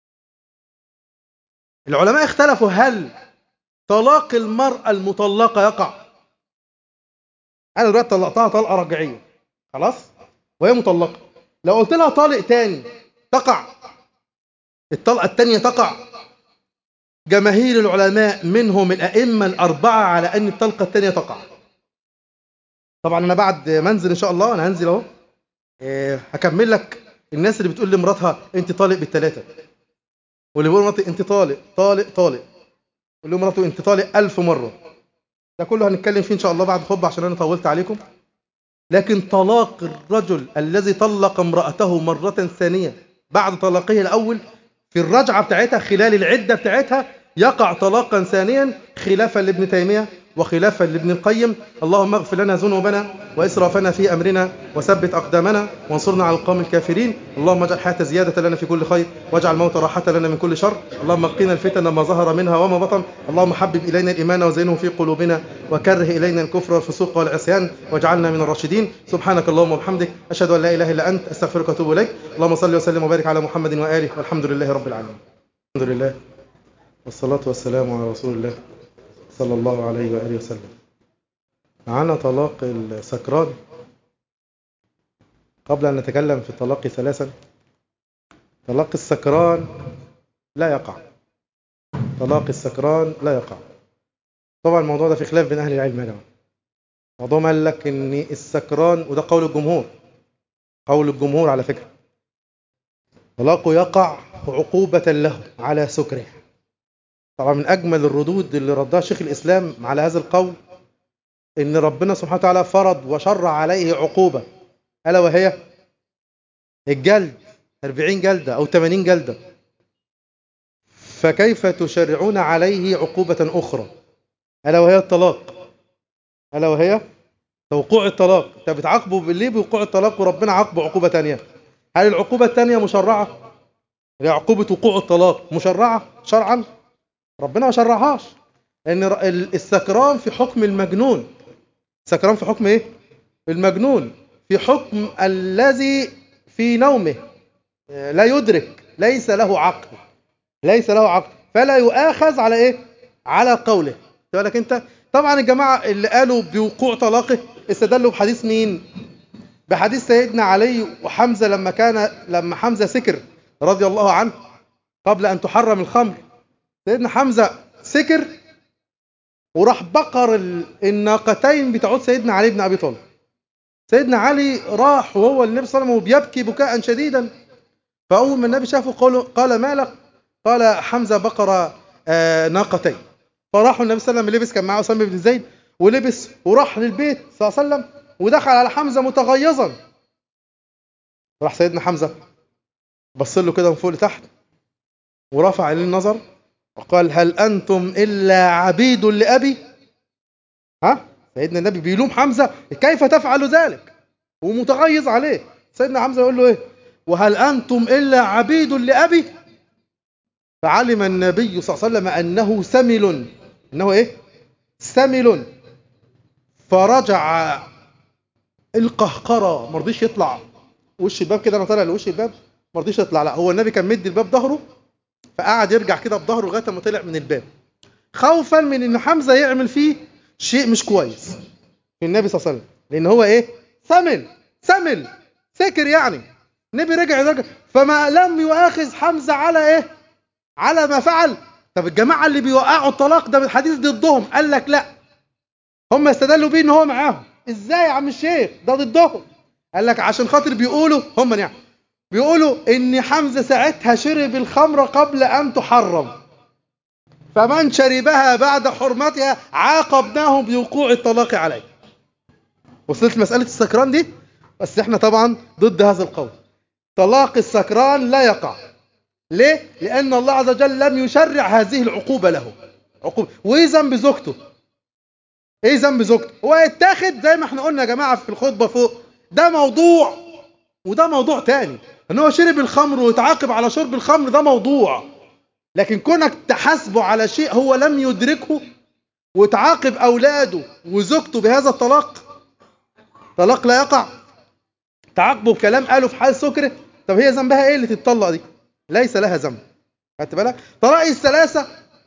العلماء اختلفوا هل طلاق المرأة المطلقة يقع انا دلوقتي طلقتها طلقه رجعيه خلاص وهي مطلقه لو قلت لها طالق تاني تقع الطلقه الثانيه تقع جماهير العلماء منهم الائمه الاربعه على ان الطلقه الثانيه تقع طبعا انا بعد ما انزل ان شاء الله انا هنزل اهو إيه هكمل لك الناس اللي بتقول لمراتها انت طالق بالثلاثه واللي بيقول مراتي انت طالق طالق طالق قول لمراته انت طالق ألف مرة ده كله هنتكلم فيه ان شاء الله بعد خطبة عشان انا طولت عليكم لكن طلاق الرجل الذي طلق امرأته مرة ثانية بعد طلاقه الأول في الرجعة بتاعتها خلال العدة بتاعتها يقع طلاقا ثانيا خلافا لابن تيمية وخلافا لابن القيم اللهم اغفر لنا ذنوبنا وإسرافنا في أمرنا وثبت أقدامنا وانصرنا على القوم الكافرين اللهم اجعل الحياة زيادة لنا في كل خير واجعل الموت راحة لنا من كل شر اللهم قنا الفتن ما ظهر منها وما بطن اللهم حبب إلينا الإيمان وزينه في قلوبنا وكره إلينا الكفر والفسوق والعصيان واجعلنا من الراشدين سبحانك اللهم وبحمدك أشهد أن لا إله إلا أنت أستغفرك وأتوب إليك اللهم صل وسلم وبارك على محمد وآله والحمد لله رب العالمين الحمد لله والصلاة والسلام على رسول الله صلى الله عليه وآله وسلم معنا طلاق السكران قبل أن نتكلم في الطلاق ثلاثا طلاق السكران لا يقع طلاق السكران لا يقع طبعا الموضوع ده في خلاف بين أهل العلم يا جماعة بعضهم قال لك إن السكران وده قول الجمهور قول الجمهور على فكرة طلاقه يقع عقوبة له على سكره طبعا من أجمل الردود اللي ردها شيخ الإسلام على هذا القول إن ربنا سبحانه وتعالى فرض وشرع عليه عقوبة ألا وهي الجلد 40 جلدة أو 80 جلدة فكيف تشرعون عليه عقوبة أخرى ألا وهي الطلاق ألا وهي توقوع الطلاق أنت بتعاقبه ليه بوقوع الطلاق وربنا عاقبه عقوبة تانية هل العقوبة التانية مشرعة هي عقوبة وقوع الطلاق مشرعة شرعا ربنا ما شرعهاش لأن السكران في حكم المجنون السكران في حكم إيه؟ المجنون في حكم الذي في نومه لا يدرك ليس له عقل ليس له عقل فلا يؤاخذ على إيه؟ على قوله بالك أنت طبعا الجماعة اللي قالوا بوقوع طلاقه استدلوا بحديث مين بحديث سيدنا علي وحمزة لما كان لما حمزة سكر رضي الله عنه قبل أن تحرم الخمر سيدنا حمزة سكر وراح بقر الناقتين بتاعت سيدنا علي بن أبي طالب سيدنا علي راح وهو النبي صلى الله عليه وسلم وبيبكي بكاء شديدا فأول ما النبي شافه قال, قال ما لك قال حمزة بقر آه ناقتين فراحوا النبي صلى الله عليه وسلم لبس كان معه أسامة بن زيد ولبس وراح للبيت صلى الله عليه وسلم ودخل على حمزة متغيظا راح سيدنا حمزة بص له كده من فوق لتحت ورفع عليه النظر وقال هل أنتم إلا عبيد لأبي ها سيدنا النبي بيلوم حمزة كيف تفعل ذلك ومتغيظ عليه سيدنا حمزة يقول له إيه وهل أنتم إلا عبيد لأبي فعلم النبي صلى الله عليه وسلم أنه سمل أنه إيه سمل فرجع القهقرة ما رضيش يطلع وش الباب كده انا طالع لوش الباب ما رضيش يطلع لا هو النبي كان مدي الباب ظهره فقعد يرجع كده بظهره لغايه ما طلع من الباب خوفا من ان حمزه يعمل فيه شيء مش كويس في النبي صلى الله عليه وسلم لان هو ايه سمل سمل سكر يعني النبي رجع رجع فما لم يؤاخذ حمزه على ايه على ما فعل طب الجماعه اللي بيوقعوا الطلاق ده بالحديث ضدهم قال لك لا هم استدلوا بيه ان هو معاهم ازاي يا عم الشيخ ده ضدهم قال لك عشان خاطر بيقولوا هم يعني بيقولوا ان حمزه ساعتها شرب الخمر قبل ان تحرم فمن شربها بعد حرمتها عاقبناه بوقوع الطلاق عليه وصلت مساله السكران دي بس احنا طبعا ضد هذا القول طلاق السكران لا يقع ليه لان الله عز وجل لم يشرع هذه العقوبه له عقوبه وايه ذنب زوجته ايه ذنب زوجته هو يتاخد زي ما احنا قلنا يا جماعه في الخطبه فوق ده موضوع وده موضوع تاني ان هو شرب الخمر ويتعاقب على شرب الخمر ده موضوع لكن كونك تحاسبه على شيء هو لم يدركه وتعاقب اولاده وزوجته بهذا الطلاق طلاق لا يقع تعاقبه بكلام قاله في حال سكره طب هي ذنبها ايه اللي تتطلق دي ليس لها ذنب خدت بالك طلاق الثلاثه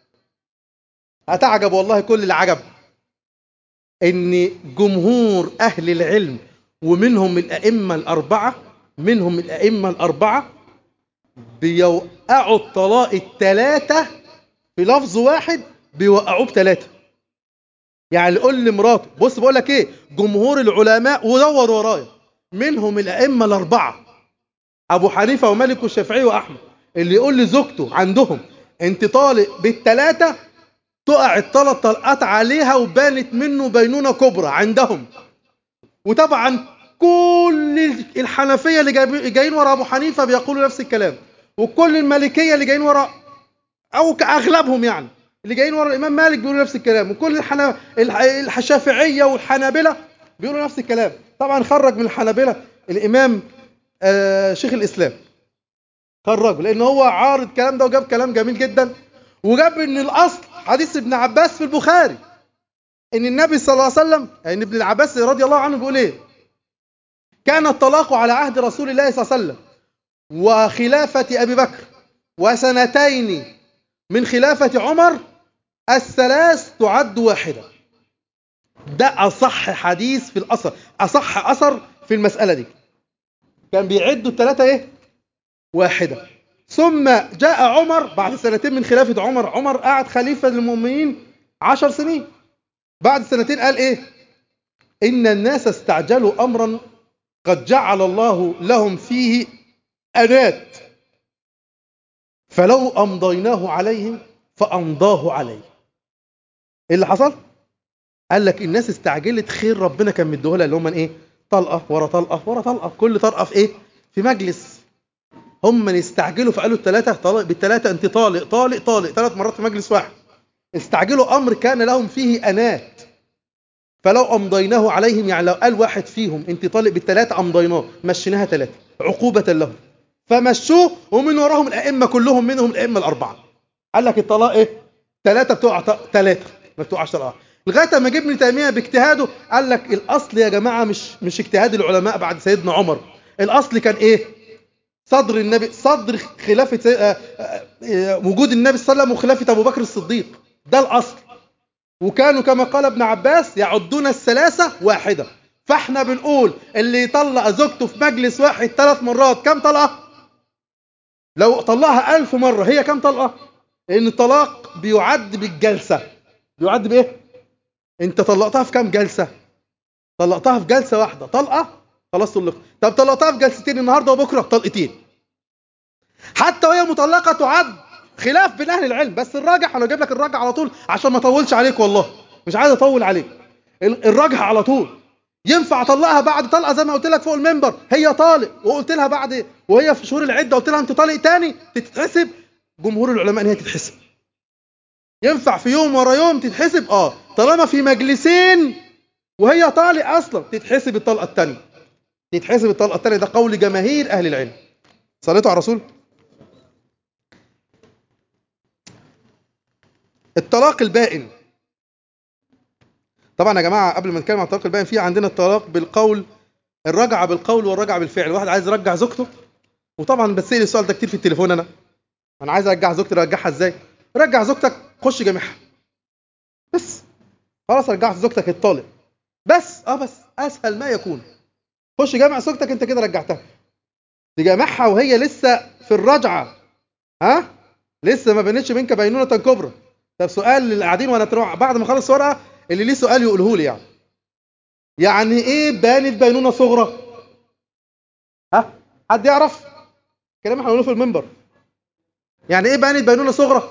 هتعجب والله كل العجب ان جمهور اهل العلم ومنهم الائمه الاربعه منهم الائمه الاربعه بيوقعوا الطلاق الثلاثه في لفظ واحد بيوقعوه بثلاثه يعني يقول لمراته بص بقول لك ايه جمهور العلماء ودور ورايا منهم الائمه الاربعه ابو حنيفه ومالك والشافعي واحمد اللي يقول لزوجته عندهم انت طالق بالثلاثه تقع الثلاث طلقات عليها وبانت منه بينونه كبرى عندهم وطبعا كل الحنفيه اللي جايب- جايين ورا ابو حنيفه بيقولوا نفس الكلام وكل المالكيه اللي جايين ورا او اغلبهم يعني اللي جايين ورا الامام مالك بيقولوا نفس الكلام وكل الحنا... الح- الشافعيه والحنابله بيقولوا نفس الكلام طبعا خرج من الحنابله الامام آه شيخ الاسلام خرجه لان هو عارض الكلام ده وجاب كلام جميل جدا وجاب ان الاصل حديث ابن عباس في البخاري ان النبي صلى الله عليه وسلم ان ابن العباس رضي الله عنه بيقول ايه كان الطلاق على عهد رسول الله صلى الله عليه وسلم وخلافة أبي بكر وسنتين من خلافة عمر الثلاث تعد واحدة ده أصح حديث في الأثر أصح أثر في المسألة دي كان بيعدوا الثلاثة إيه واحدة ثم جاء عمر بعد سنتين من خلافة عمر عمر قعد خليفة للمؤمنين عشر سنين بعد سنتين قال إيه إن الناس استعجلوا أمرا قد جعل الله لهم فيه أنات فلو أمضيناه عليهم فأمضاه عليه إيه اللي حصل؟ قال لك الناس استعجلت خير ربنا كان مديهولها اللي هم ايه؟ طلقة ورا طلقة ورا طلقة كل طلقة في ايه؟ في مجلس هم من استعجلوا فقالوا الثلاثة طالق بالثلاثة أنت طالق طالق طالق ثلاث مرات في مجلس واحد استعجلوا أمر كان لهم فيه أنات فلو أمضيناه عليهم يعني لو قال واحد فيهم أنت طالق بالثلاثة أمضيناه مشيناها ثلاثة عقوبة لهم فمشوه ومن وراهم الأئمة كلهم منهم الأئمة الأربعة قال لك الطلاق إيه؟ ثلاثة بتوع ثلاثة ما بتوعش طلاق لغاية ما جه ابن تيمية باجتهاده قال لك الأصل يا جماعة مش مش اجتهاد العلماء بعد سيدنا عمر الأصل كان إيه؟ صدر النبي صدر خلافة سي- آه، آه، آه، وجود النبي صلى الله عليه وسلم وخلافة أبو بكر الصديق ده الأصل وكانوا كما قال ابن عباس يعدون الثلاثة واحدة فاحنا بنقول اللي يطلق زوجته في مجلس واحد ثلاث مرات كم طلقة؟ لو طلقها ألف مرة هي كم طلقة؟ لأن الطلاق بيعد بالجلسة بيعد بإيه؟ أنت طلقتها في كم جلسة؟ طلقتها في جلسة واحدة طلقة خلاص طلقت طب طلقتها في جلستين النهارده وبكره طلقتين حتى وهي مطلقة تعد خلاف بين أهل العلم بس الراجح أنا أجيب لك الراجح على طول عشان ما أطولش عليك والله مش عايز أطول عليك ال- الراجح على طول ينفع اطلقها بعد طلقه زي ما قلت لك فوق المنبر هي طالق وقلت لها بعد وهي في شهور العده قلت لها انت طالق تاني تتحسب جمهور العلماء ان هي تتحسب ينفع في يوم ورا يوم تتحسب اه طالما في مجلسين وهي طالق اصلا تتحسب الطلقه الثانيه تتحسب الطلقه الثانيه ده قول جماهير اهل العلم صليتوا على الرسول الطلاق البائن طبعا يا جماعه قبل ما نتكلم عن الطلاق البائن في عندنا الطلاق بالقول الرجعه بالقول والرجعه بالفعل واحد عايز يرجع زوجته وطبعا بتسال السؤال ده كتير في التليفون انا انا عايز ارجع زوجتي ارجعها ازاي رجع زوجتك خش جامعها بس خلاص رجعت زوجتك الطالق بس اه بس اسهل ما يكون خش جامع زوجتك انت كده رجعتها تجامعها وهي لسه في الرجعه ها لسه ما بنتش منك بينونه كبرى طب سؤال للي قاعدين وانا تروح بعد ما اخلص ورقه اللي ليه سؤال يقوله لي يعني يعني ايه بانت بينونه صغرى ها حد يعرف كلام احنا هنقوله في المنبر يعني ايه بانت بينونه صغرى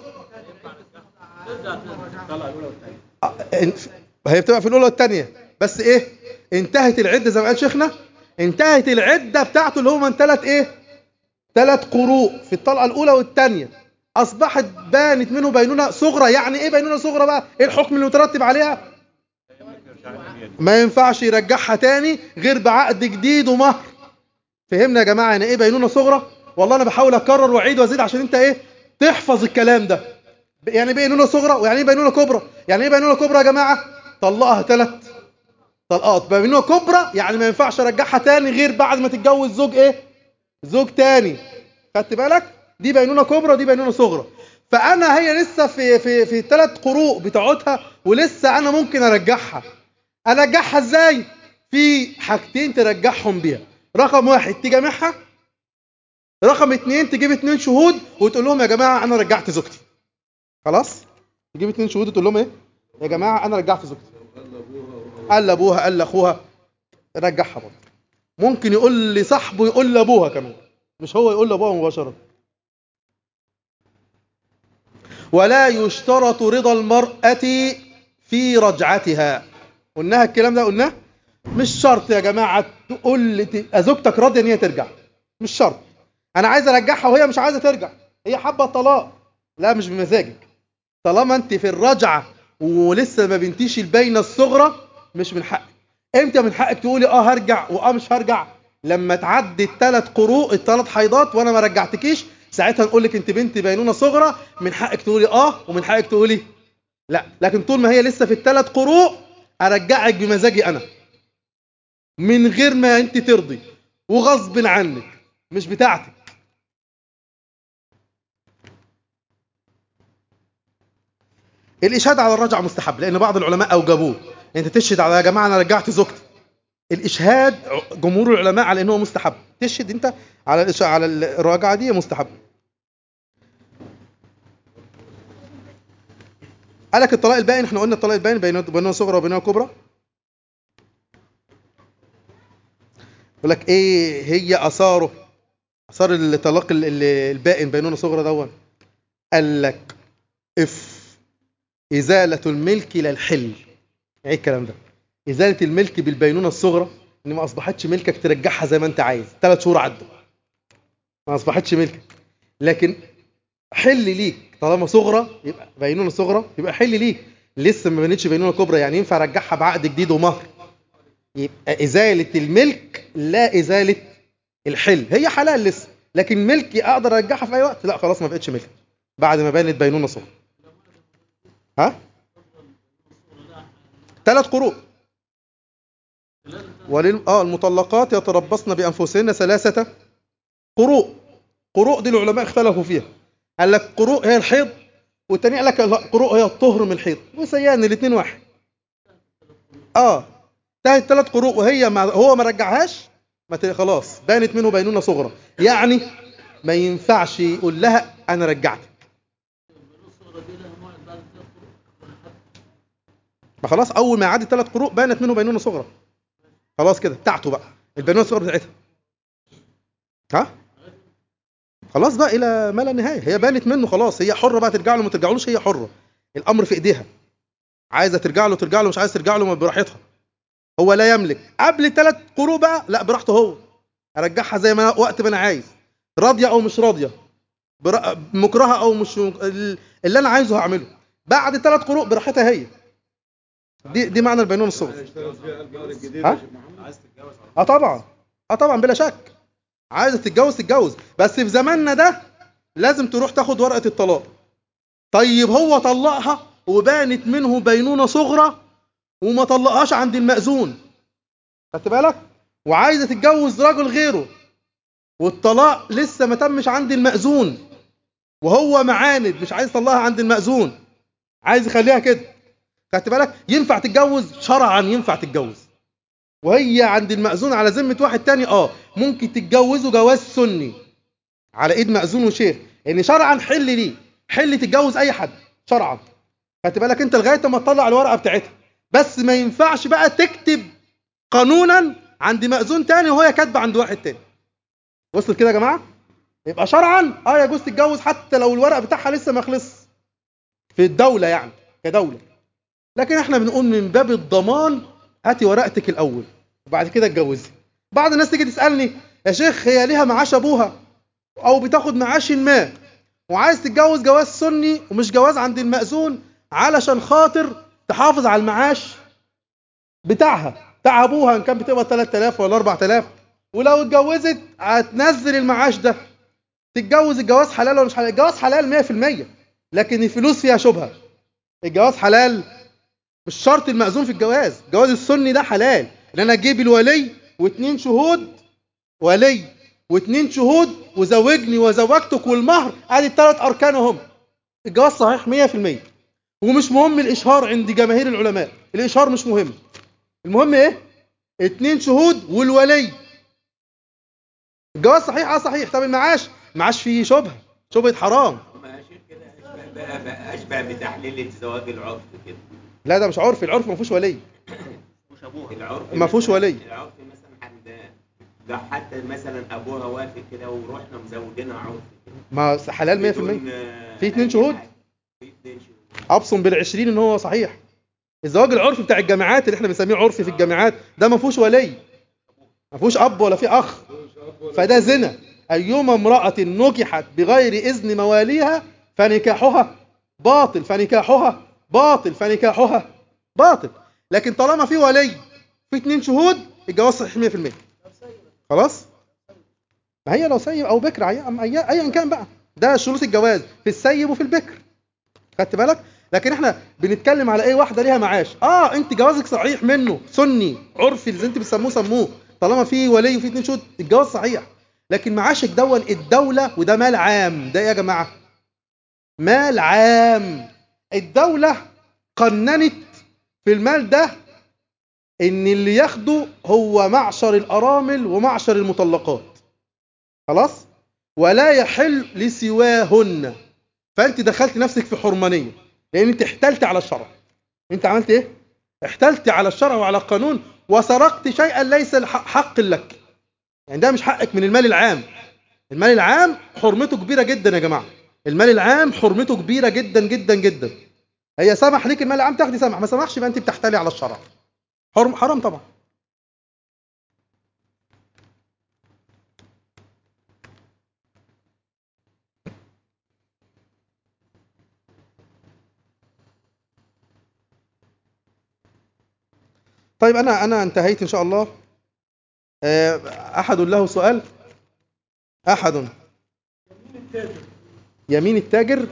آه، إن- هي بتبقى في الاولى والثانيه بس ايه انتهت العده زي ما قال شيخنا انتهت العده بتاعته اللي هو من ثلاث ايه ثلاث قروء في الطلقه الاولى والثانيه اصبحت بانت منه بينونه صغرى يعني ايه بينونه صغرى بقى ايه الحكم اللي مترتب عليها ما ينفعش يرجعها تاني غير بعقد جديد ومهر فهمنا يا جماعه يعني ايه بينونه صغرى والله انا بحاول اكرر واعيد وازيد عشان انت ايه تحفظ الكلام ده يعني ايه بينونه صغرى ويعني ايه بينونه كبرى يعني ايه بينونه كبرى يا جماعه طلقها ثلاث طلقات بينونه كبرى يعني ما ينفعش ارجعها تاني غير بعد ما تتجوز زوج ايه زوج تاني خدت بالك دي بينونه كبرى ودي بينونه صغرى فانا هي لسه في في في الثلاث قروء بتاعتها ولسه انا ممكن ارجعها ارجعها ازاي في حاجتين ترجعهم بيها رقم واحد تجامعها رقم اتنين تجيب اتنين شهود وتقول لهم يا جماعه انا رجعت زوجتي خلاص تجيب اتنين شهود وتقول لهم ايه يا جماعه انا رجعت زوجتي قال لابوها قال لاخوها رجعها برضه ممكن يقول لصاحبه يقول لابوها كمان مش هو يقول لابوها مباشره ولا يشترط رضا المرأة في رجعتها قلناها الكلام ده قلناه مش شرط يا جماعة تقول تبقى زوجتك راضية ان هي ترجع مش شرط انا عايز ارجعها وهي مش عايزة ترجع هي حابة الطلاق لا مش بمزاجك طالما انت في الرجعة ولسه ما بنتيش البينة الصغرى مش من حقك امتى من حقك تقولي اه هرجع واه مش هرجع لما تعدي الثلاث قروء الثلاث حيضات وانا ما رجعتكيش ساعتها نقول لك انت بنت بينونه صغرى من حقك تقولي اه ومن حقك تقولي لا لكن طول ما هي لسه في الثلاث قروء ارجعك بمزاجي انا من غير ما انت ترضي وغصب عنك مش بتاعتك الاشهاد على الرجعه مستحب لان بعض العلماء اوجبوه انت تشهد على يا جماعه انا رجعت زوجتي الاشهاد جمهور العلماء على انه مستحب تشهد انت على الإش... على الرجعه دي مستحب قالك الطلاق الباين احنا قلنا الطلاق الباين بين بينه صغرى وبينه كبرى يقول لك ايه هي اثاره اثار الطلاق ال- ال- البائن بينونه صغرى دون قال لك اف ازاله الملك الى الحل ايه الكلام ده ازاله الملك بالبينونه الصغرى ان ما اصبحتش ملكك ترجعها زي ما انت عايز ثلاث شهور عدوا ما اصبحتش ملكك لكن حل ليك طالما صغرى يبقى بينونه صغرى يبقى حل ليك لسه ما بنتش بينونه كبرى يعني ينفع ارجعها بعقد جديد ومهر يبقى ازاله الملك لا ازاله الحل هي حلال لسه لكن ملكي اقدر ارجعها في اي وقت لا خلاص ما بقتش ملك بعد ما بانت بينونه صغرى ها ثلاث قروء ولل... اه المطلقات يتربصن بانفسهن ثلاثه قروء قروء دي العلماء اختلفوا فيها قال لك قروء هي الحيض والتاني قال لك لا، قروء هي الطهر من الحيض وسيان الاثنين واحد اه انتهت ثلاث قروء وهي ما هو ما رجعهاش ما ت- خلاص بانت منه بينونه صغرى يعني ما ينفعش يقول لها انا رجعتك ما خلاص اول ما يعدي ثلاث قروء بانت منه بينونه صغرى خلاص كده بتاعته بقى البينونه الصغرى بتاعتها ها خلاص بقى الى ما لا نهايه هي بانت منه خلاص هي حره بقى ترجع له ما ترجعلوش هي حره الامر في ايديها عايزه ترجع له ترجع له مش عايزه ترجع له ما براحتها هو لا يملك قبل ثلاث قروء بقى لا براحته هو ارجعها زي ما أنا وقت ما انا عايز راضيه او مش راضيه برا... مكرهه او مش مك... اللي انا عايزه هعمله بعد ثلاث قروء براحتها هي دي دي معنى البينون الصغرى ها اه طبعا اه طبعا بلا شك عايزه تتجوز تتجوز بس في زماننا ده لازم تروح تاخد ورقه الطلاق طيب هو طلقها وبانت منه بينونه صغرى وما طلقهاش عند المأذون خدت بالك وعايزه تتجوز راجل غيره والطلاق لسه ما تمش عند المأذون وهو معاند مش عايز يطلقها عند المأذون عايز يخليها كده خدت بالك ينفع تتجوز شرعا ينفع تتجوز وهي عند المأذون على ذمة واحد تاني اه ممكن تتجوزوا جواز سني على ايد مأذون وشيخ ان شرعا حل ليه حل تتجوز اي حد شرعا خدت بالك انت لغايه ما تطلع الورقه بتاعتها بس ما ينفعش بقى تكتب قانونا عند مأذون تاني وهي كاتبه عند واحد تاني وصل كده يا جماعه يبقى شرعا اه يجوز تتجوز حتى لو الورق بتاعها لسه ما خلص في الدوله يعني كدوله لكن احنا بنقول من باب الضمان هاتي ورقتك الاول وبعد كده اتجوزي بعض الناس تيجي تسالني يا شيخ هي ليها معاش ابوها او بتاخد معاش ما وعايز تتجوز جواز سني ومش جواز عند المأذون علشان خاطر تحافظ على المعاش بتاعها بتاع ابوها ان كان بتقبض 3000 ولا 4000 ولو اتجوزت هتنزل المعاش ده تتجوز الجواز حلال ولا مش حلال الجواز حلال 100% لكن الفلوس فيها شبهه الجواز حلال مش شرط المأذون في الجواز الجواز السني ده حلال ان انا اجيب الولي واثنين شهود ولي واثنين شهود وزوجني وزوجتك والمهر ادي الثلاث اركان اهم الجواز صحيح 100% ومش مهم الاشهار عند جماهير العلماء الاشهار مش مهم المهم ايه اتنين شهود والولي الجواز صحيح اه صحيح طب المعاش معاش فيه شبهه شبهه حرام ما شيخ كده اشبه بقى, بقى اشبه بتحليل زواج العرف كده لا ده مش عرف العرف ما فيهوش ولي مش ابوها العرف ما فيهوش مثلاً- ولي. العرف مثلا عند ده حتى مثلا ابوها وافق كده ورحنا مزوجينها عرف كده ما حلال 100% بدون، آه، في اتنين أي شهود؟ حاجة. في اثنين شهور ابصم بالعشرين ان هو صحيح الزواج العرفي بتاع الجامعات اللي احنا بنسميه عرفي في الجامعات ده ما فيهوش ولي ما فيهوش اب ولا في اخ فده زنا ايما امراه نكحت بغير اذن مواليها فنكاحها باطل فنكاحها باطل فنكاحها باطل لكن طالما في ولي في اتنين شهود الجواز صحيح 100% خلاص ما هي لو سيب او بكر أي- أي- ايا كان بقى ده شروط الجواز في السيب وفي البكر خدت بالك لكن احنا بنتكلم على ايه واحده ليها معاش اه انت جوازك صحيح منه سني عرفي اللي انت بتسموه سموه طالما في ولي وفي اتنين شهود الجواز صحيح لكن معاشك دون الدوله وده مال عام ده ايه يا جماعه مال عام الدوله قننت في المال ده ان اللي ياخده هو معشر الارامل ومعشر المطلقات خلاص ولا يحل لسواهن فانت دخلت نفسك في حرمانيه لان انت احتلت على الشرع انت عملت ايه احتلت على الشرع وعلى القانون وسرقت شيئا ليس الح- حق لك يعني ده مش حقك من المال العام المال العام حرمته كبيره جدا يا جماعه المال العام حرمته كبيره جدا جدا جدا هي سمح ليك المال العام تاخدي سمح ما سمحش يبقى انت بتحتالي على الشرع حرم حرام طبعا طيب انا انا انتهيت ان شاء الله آه، احد له سؤال احد يمين التاجر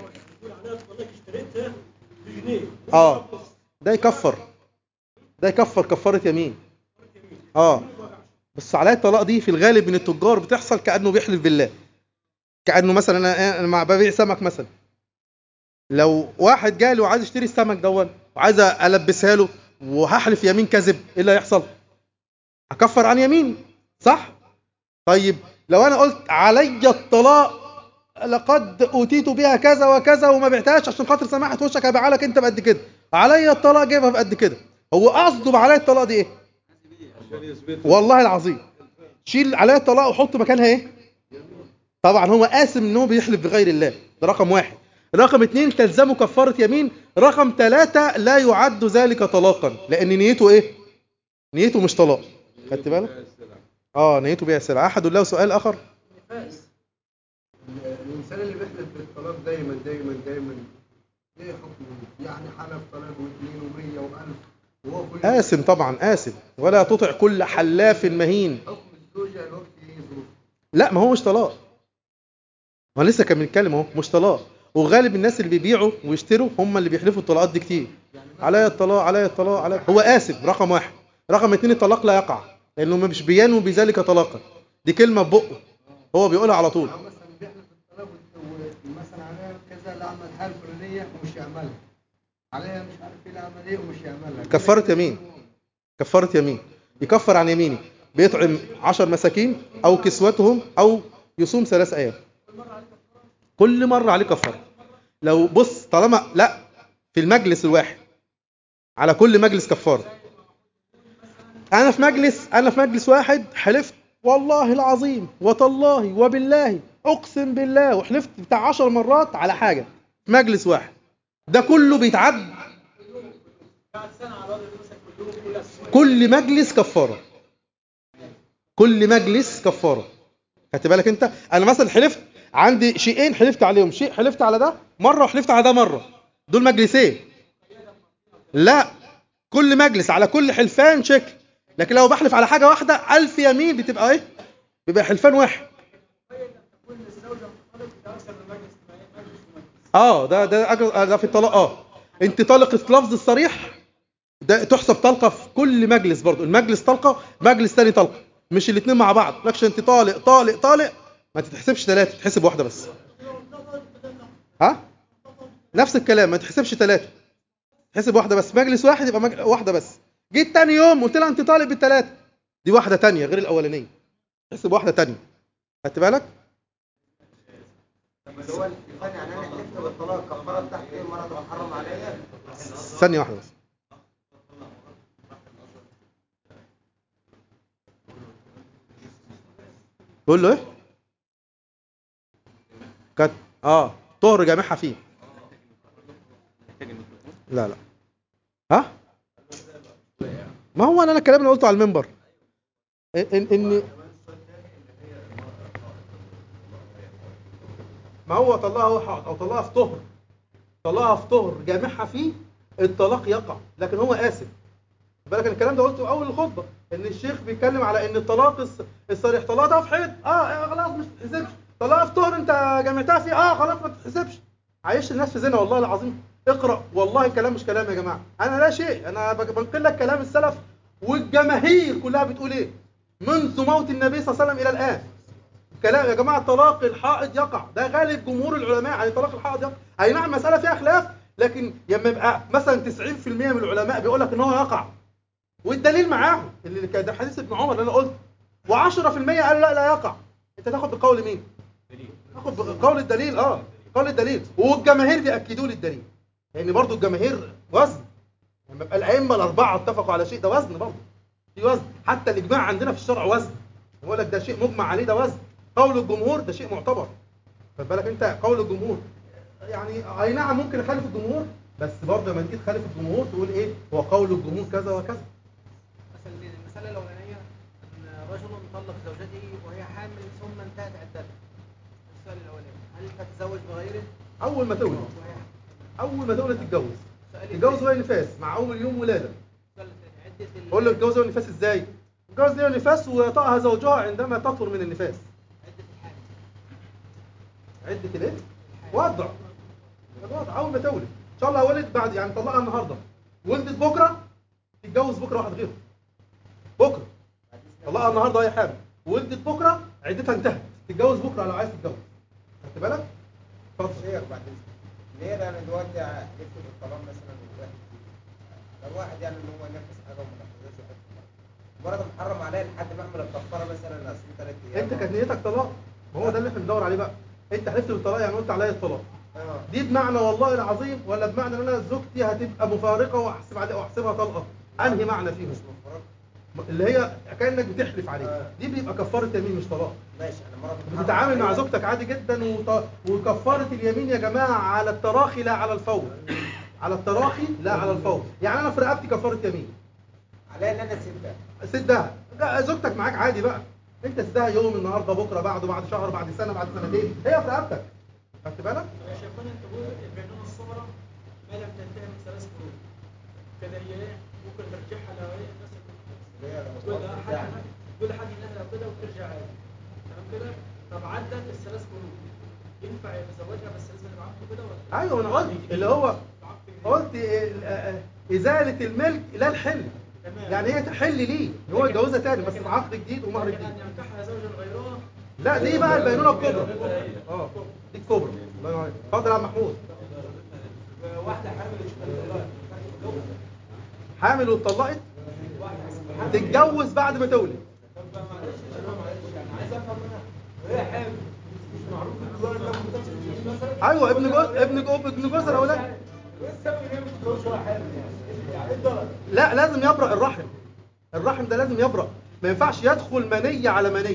اه ده يكفر ده يكفر كفارة يمين اه بس على الطلاق دي في الغالب من التجار بتحصل كأنه بيحلف بالله كأنه مثلا انا انا مع ببيع سمك مثلا لو واحد جالي وعايز يشتري السمك دون وعايز البسها له وهحلف يمين كذب ايه اللي هيحصل هكفر عن يمين صح طيب لو انا قلت علي الطلاق لقد اوتيت بها كذا وكذا وما بعتهاش عشان خاطر سماحه وشك هبيعها لك انت بقد كده علي الطلاق جايبها بقد كده هو قصده بعلي الطلاق دي ايه والله العظيم شيل علي الطلاق وحط مكانها ايه طبعا هو قاسم ان هو بيحلف بغير الله ده رقم واحد رقم اتنين تلزمه كفارة يمين رقم ثلاثة لا يعد ذلك طلاقا لأن نيته إيه؟ نيته مش طلاق خدت بالك؟ اه نيته بيع السلعة أحد له سؤال آخر؟ الانسان اللي بيحلف بالطلاق دايما دايما دايما ايه حكمه؟ يعني حلف طلاق واثنين ومية والف وهو كل آسم طبعا آسم ولا تطع كل حلاف مهين حكم الزوجة الوقت ايه ظروف؟ لا ما هو مش طلاق ما لسه كان بنتكلم اهو مش طلاق وغالب الناس اللي بيبيعوا ويشتروا هم اللي بيحلفوا الطلاقات دي كتير عليا الطلاق عليا الطلاق عليا هو آسف رقم واحد رقم اتنين الطلاق لا يقع لأنه مش بينوي بذلك طلاقا دي كلمة ببقه هو بيقولها على طول او مثلا بيحلف بالطلاق و- ومثلا عليها كذا لا اعمل حاجه فلانيه ومش يعملها عليها مش عارف ايه لا اعمل ايه ومش يعملها كفارة يمين كفارة يمين يكفر عن يمينه بيطعم عشر مساكين أو كسوتهم أو يصوم ثلاث أيام كل مرة عليه كفارة لو بص طالما لا في المجلس الواحد على كل مجلس كفارة أنا في مجلس أنا في مجلس واحد حلفت والله العظيم وتالله وبالله أقسم بالله وحلفت بتاع عشر مرات على حاجة في مجلس واحد ده كله بيتعد كل مجلس كفاره كل مجلس كفاره خدت بالك انت انا مثلا حلفت عندي شيئين حلفت عليهم شيء حلفت على ده مره وحلفت على ده مره دول مجلسين لا كل مجلس على كل حلفان شكل لكن لو بحلف على حاجه واحده ألف يمين بتبقى ايه بيبقى حلفان واحد اه ده ده أجر- ده في الطلاق اه انت طلقت لفظ الصريح ده تحسب طلقه في كل مجلس برضو المجلس طلقه مجلس تاني طلقه مش الاثنين مع بعض لكش انت طالق طالق طالق ما تتحسبش ثلاثه تتحسب واحده بس ها نفس الكلام ما تحسبش ثلاثه تحسب واحده بس مجلس واحد يبقى مج... واحده بس جيت تاني يوم قلت لها انت طالق بالثلاثه دي واحده تانية غير الاولانيه تحسب واحده تانية خدت بالك طب اللي هو الثاني يعني انا حلفت بالطلاق كفاره بتاعت ايه المره اللي محرم عليا ثانيه واحده بس بقول له ايه كانت اه طهر جامعها فيه لا لا ها ما هو انا الكلام اللي قلته على المنبر ان ان إن- ما هو طلقها هو حائض او طلقها في طهر طلقها في طهر جامعها فيه الطلاق يقع لكن هو اسف بالك الكلام ده قلته اول الخطبه ان الشيخ بيتكلم على ان الطلاق الص- الصريح طلقتها في حيض اه خلاص مش تتحسبش طلقها في طهر انت جامعتها فيه اه خلاص ما تتحسبش عايش الناس في زنا والله العظيم اقرا والله الكلام مش كلام يا جماعه انا لا شيء انا بج- بنقل لك كلام السلف والجماهير كلها بتقول ايه منذ موت النبي صلى الله عليه وسلم الى الان كلام يا جماعه طلاق الحائض يقع ده غالب جمهور العلماء على طلاق الحائض يقع اي نعم مساله فيها خلاف لكن لما يبقى مثلا 90% من العلماء بيقول لك ان هو يقع والدليل معاهم اللي كان ده حديث ابن عمر اللي انا قلت و10% قالوا لا لا يقع انت تاخد بقول مين تاخد بقول الدليل اه قول الدليل والجماهير بياكدوا لي الدليل لان برضو الجماهير وزن لما يبقى الائمه الاربعه اتفقوا على شيء ده وزن برضو في وزن حتى الاجماع عندنا في الشرع وزن بقول لك ده شيء مجمع عليه ده وزن قول الجمهور ده شيء معتبر خد بالك انت قول الجمهور يعني اي نعم ممكن اخالف الجمهور بس برضه لما تيجي تخالف الجمهور تقول ايه هو قول الجمهور كذا وكذا مثلا المسألة الأولانية أن رجل طلق زوجته وهي حامل ثم انتهت عدتها. السؤال الأولاني هل تتزوج بغيره؟ اول ما تولد وهي اول ما تولد تتجوز السؤال تتجوز الثاني- وهي نفاس مع اول يوم ولاده السؤال الثاني عدة ال- قول له اتجوز وهي نفاس ازاي اتجوز وهي نفاس ويطأها زوجها عندما تطهر من النفاس عدة الحامل. عدة الايه وضع الوضع اول ما تولد ان شاء الله ولد بعد يعني طلقها النهارده ولدت بكره تتجوز بكره واحد غيره بكره طلقها النهارده وهي حامل ولدت بكره عدتها انتهت تتجوز بكره لو عايز تتجوز خدت بالك اتفضل شيخ بعد اذنك ليه انا دلوقتي يكتب الطلاق مثلا لواحد لو واحد يعني ان هو ينفذ حاجه وما نفذهاش وحط مجرد محرم عليه لحد ما اعمل الكفاره مثلا اصل ثلاث ايام انت كانت نيتك طلاق ما هو ده اللي احنا بندور عليه بقى انت حلفت بالطلاق يعني قلت عليا الطلاق اه دي بمعنى والله العظيم ولا بمعنى ان انا زوجتي هتبقى مفارقه واحسب عليها واحسبها طلقه انهي معنى فيهم مش مفرق اللي هي كانك بتحلف عليه دي بيبقى كفاره يمين مش طلاق ماشي انا مرض محرم بتتعامل مع عليا. زوجتك عادي جدا وط... وكفاره اليمين يا جماعه على التراخي لا على الفور على التراخي لا على الفور يعني انا في رقبتي كفاره يمين عليا ان انا اسيبها سدها لا، زوجتك معاك عادي بقى انت سدها يوم النهارده بكره بعده بعد شهر بعد سنه بعد سنتين هي في رقبتك خدت بالك يا شيخنا انت بقول البينونة الصغرى ما لم تنتهي من ثلاث قرون كده هي ايه ممكن ترجعها لو هي الناس اللي هي لو تقول الوقت لها بتاعي. حد تقول لحد انها لو كده وترجع عادي تمام كده طب عدت الثلاث قرون ينفع يتزوجها بس لازم يبقى عقده كده ولا ايوه انا قلت اللي هو عقد جديد؟ قلت ال- آه، ازاله الملك لا الحل تمام. يعني هي تحل ليه ان هو يتجوزها تاني بس بعقد جديد ومهر لكن جديد ان ينكحها زوجا غيرها لا دي بقى البينونه الكبرى اه دي الكبرى الله ينور عليك اتفضل يا عم محمود واحده حامل حامل واتطلقت تتجوز بعد ما تولد ايوه ابن جوز ابن جوز ابن جوز الاولاني لا لازم يبرأ الرحم الرحم ده لازم يبرأ ما ينفعش يدخل مني على مني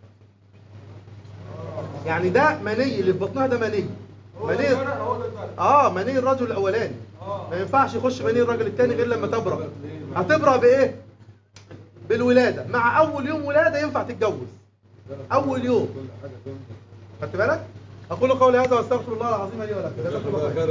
يعني ده مني اللي في بطنها ده مني مني اه مني الرجل الاولاني ما ينفعش يخش مني الراجل الثاني غير لما تبرأ هتبرأ بايه بالولاده مع اول يوم ولاده ينفع تتجوز اول يوم خدت بالك اقول قولي هذا واستغفر الله العظيم لي ولكم جزاكم الله خير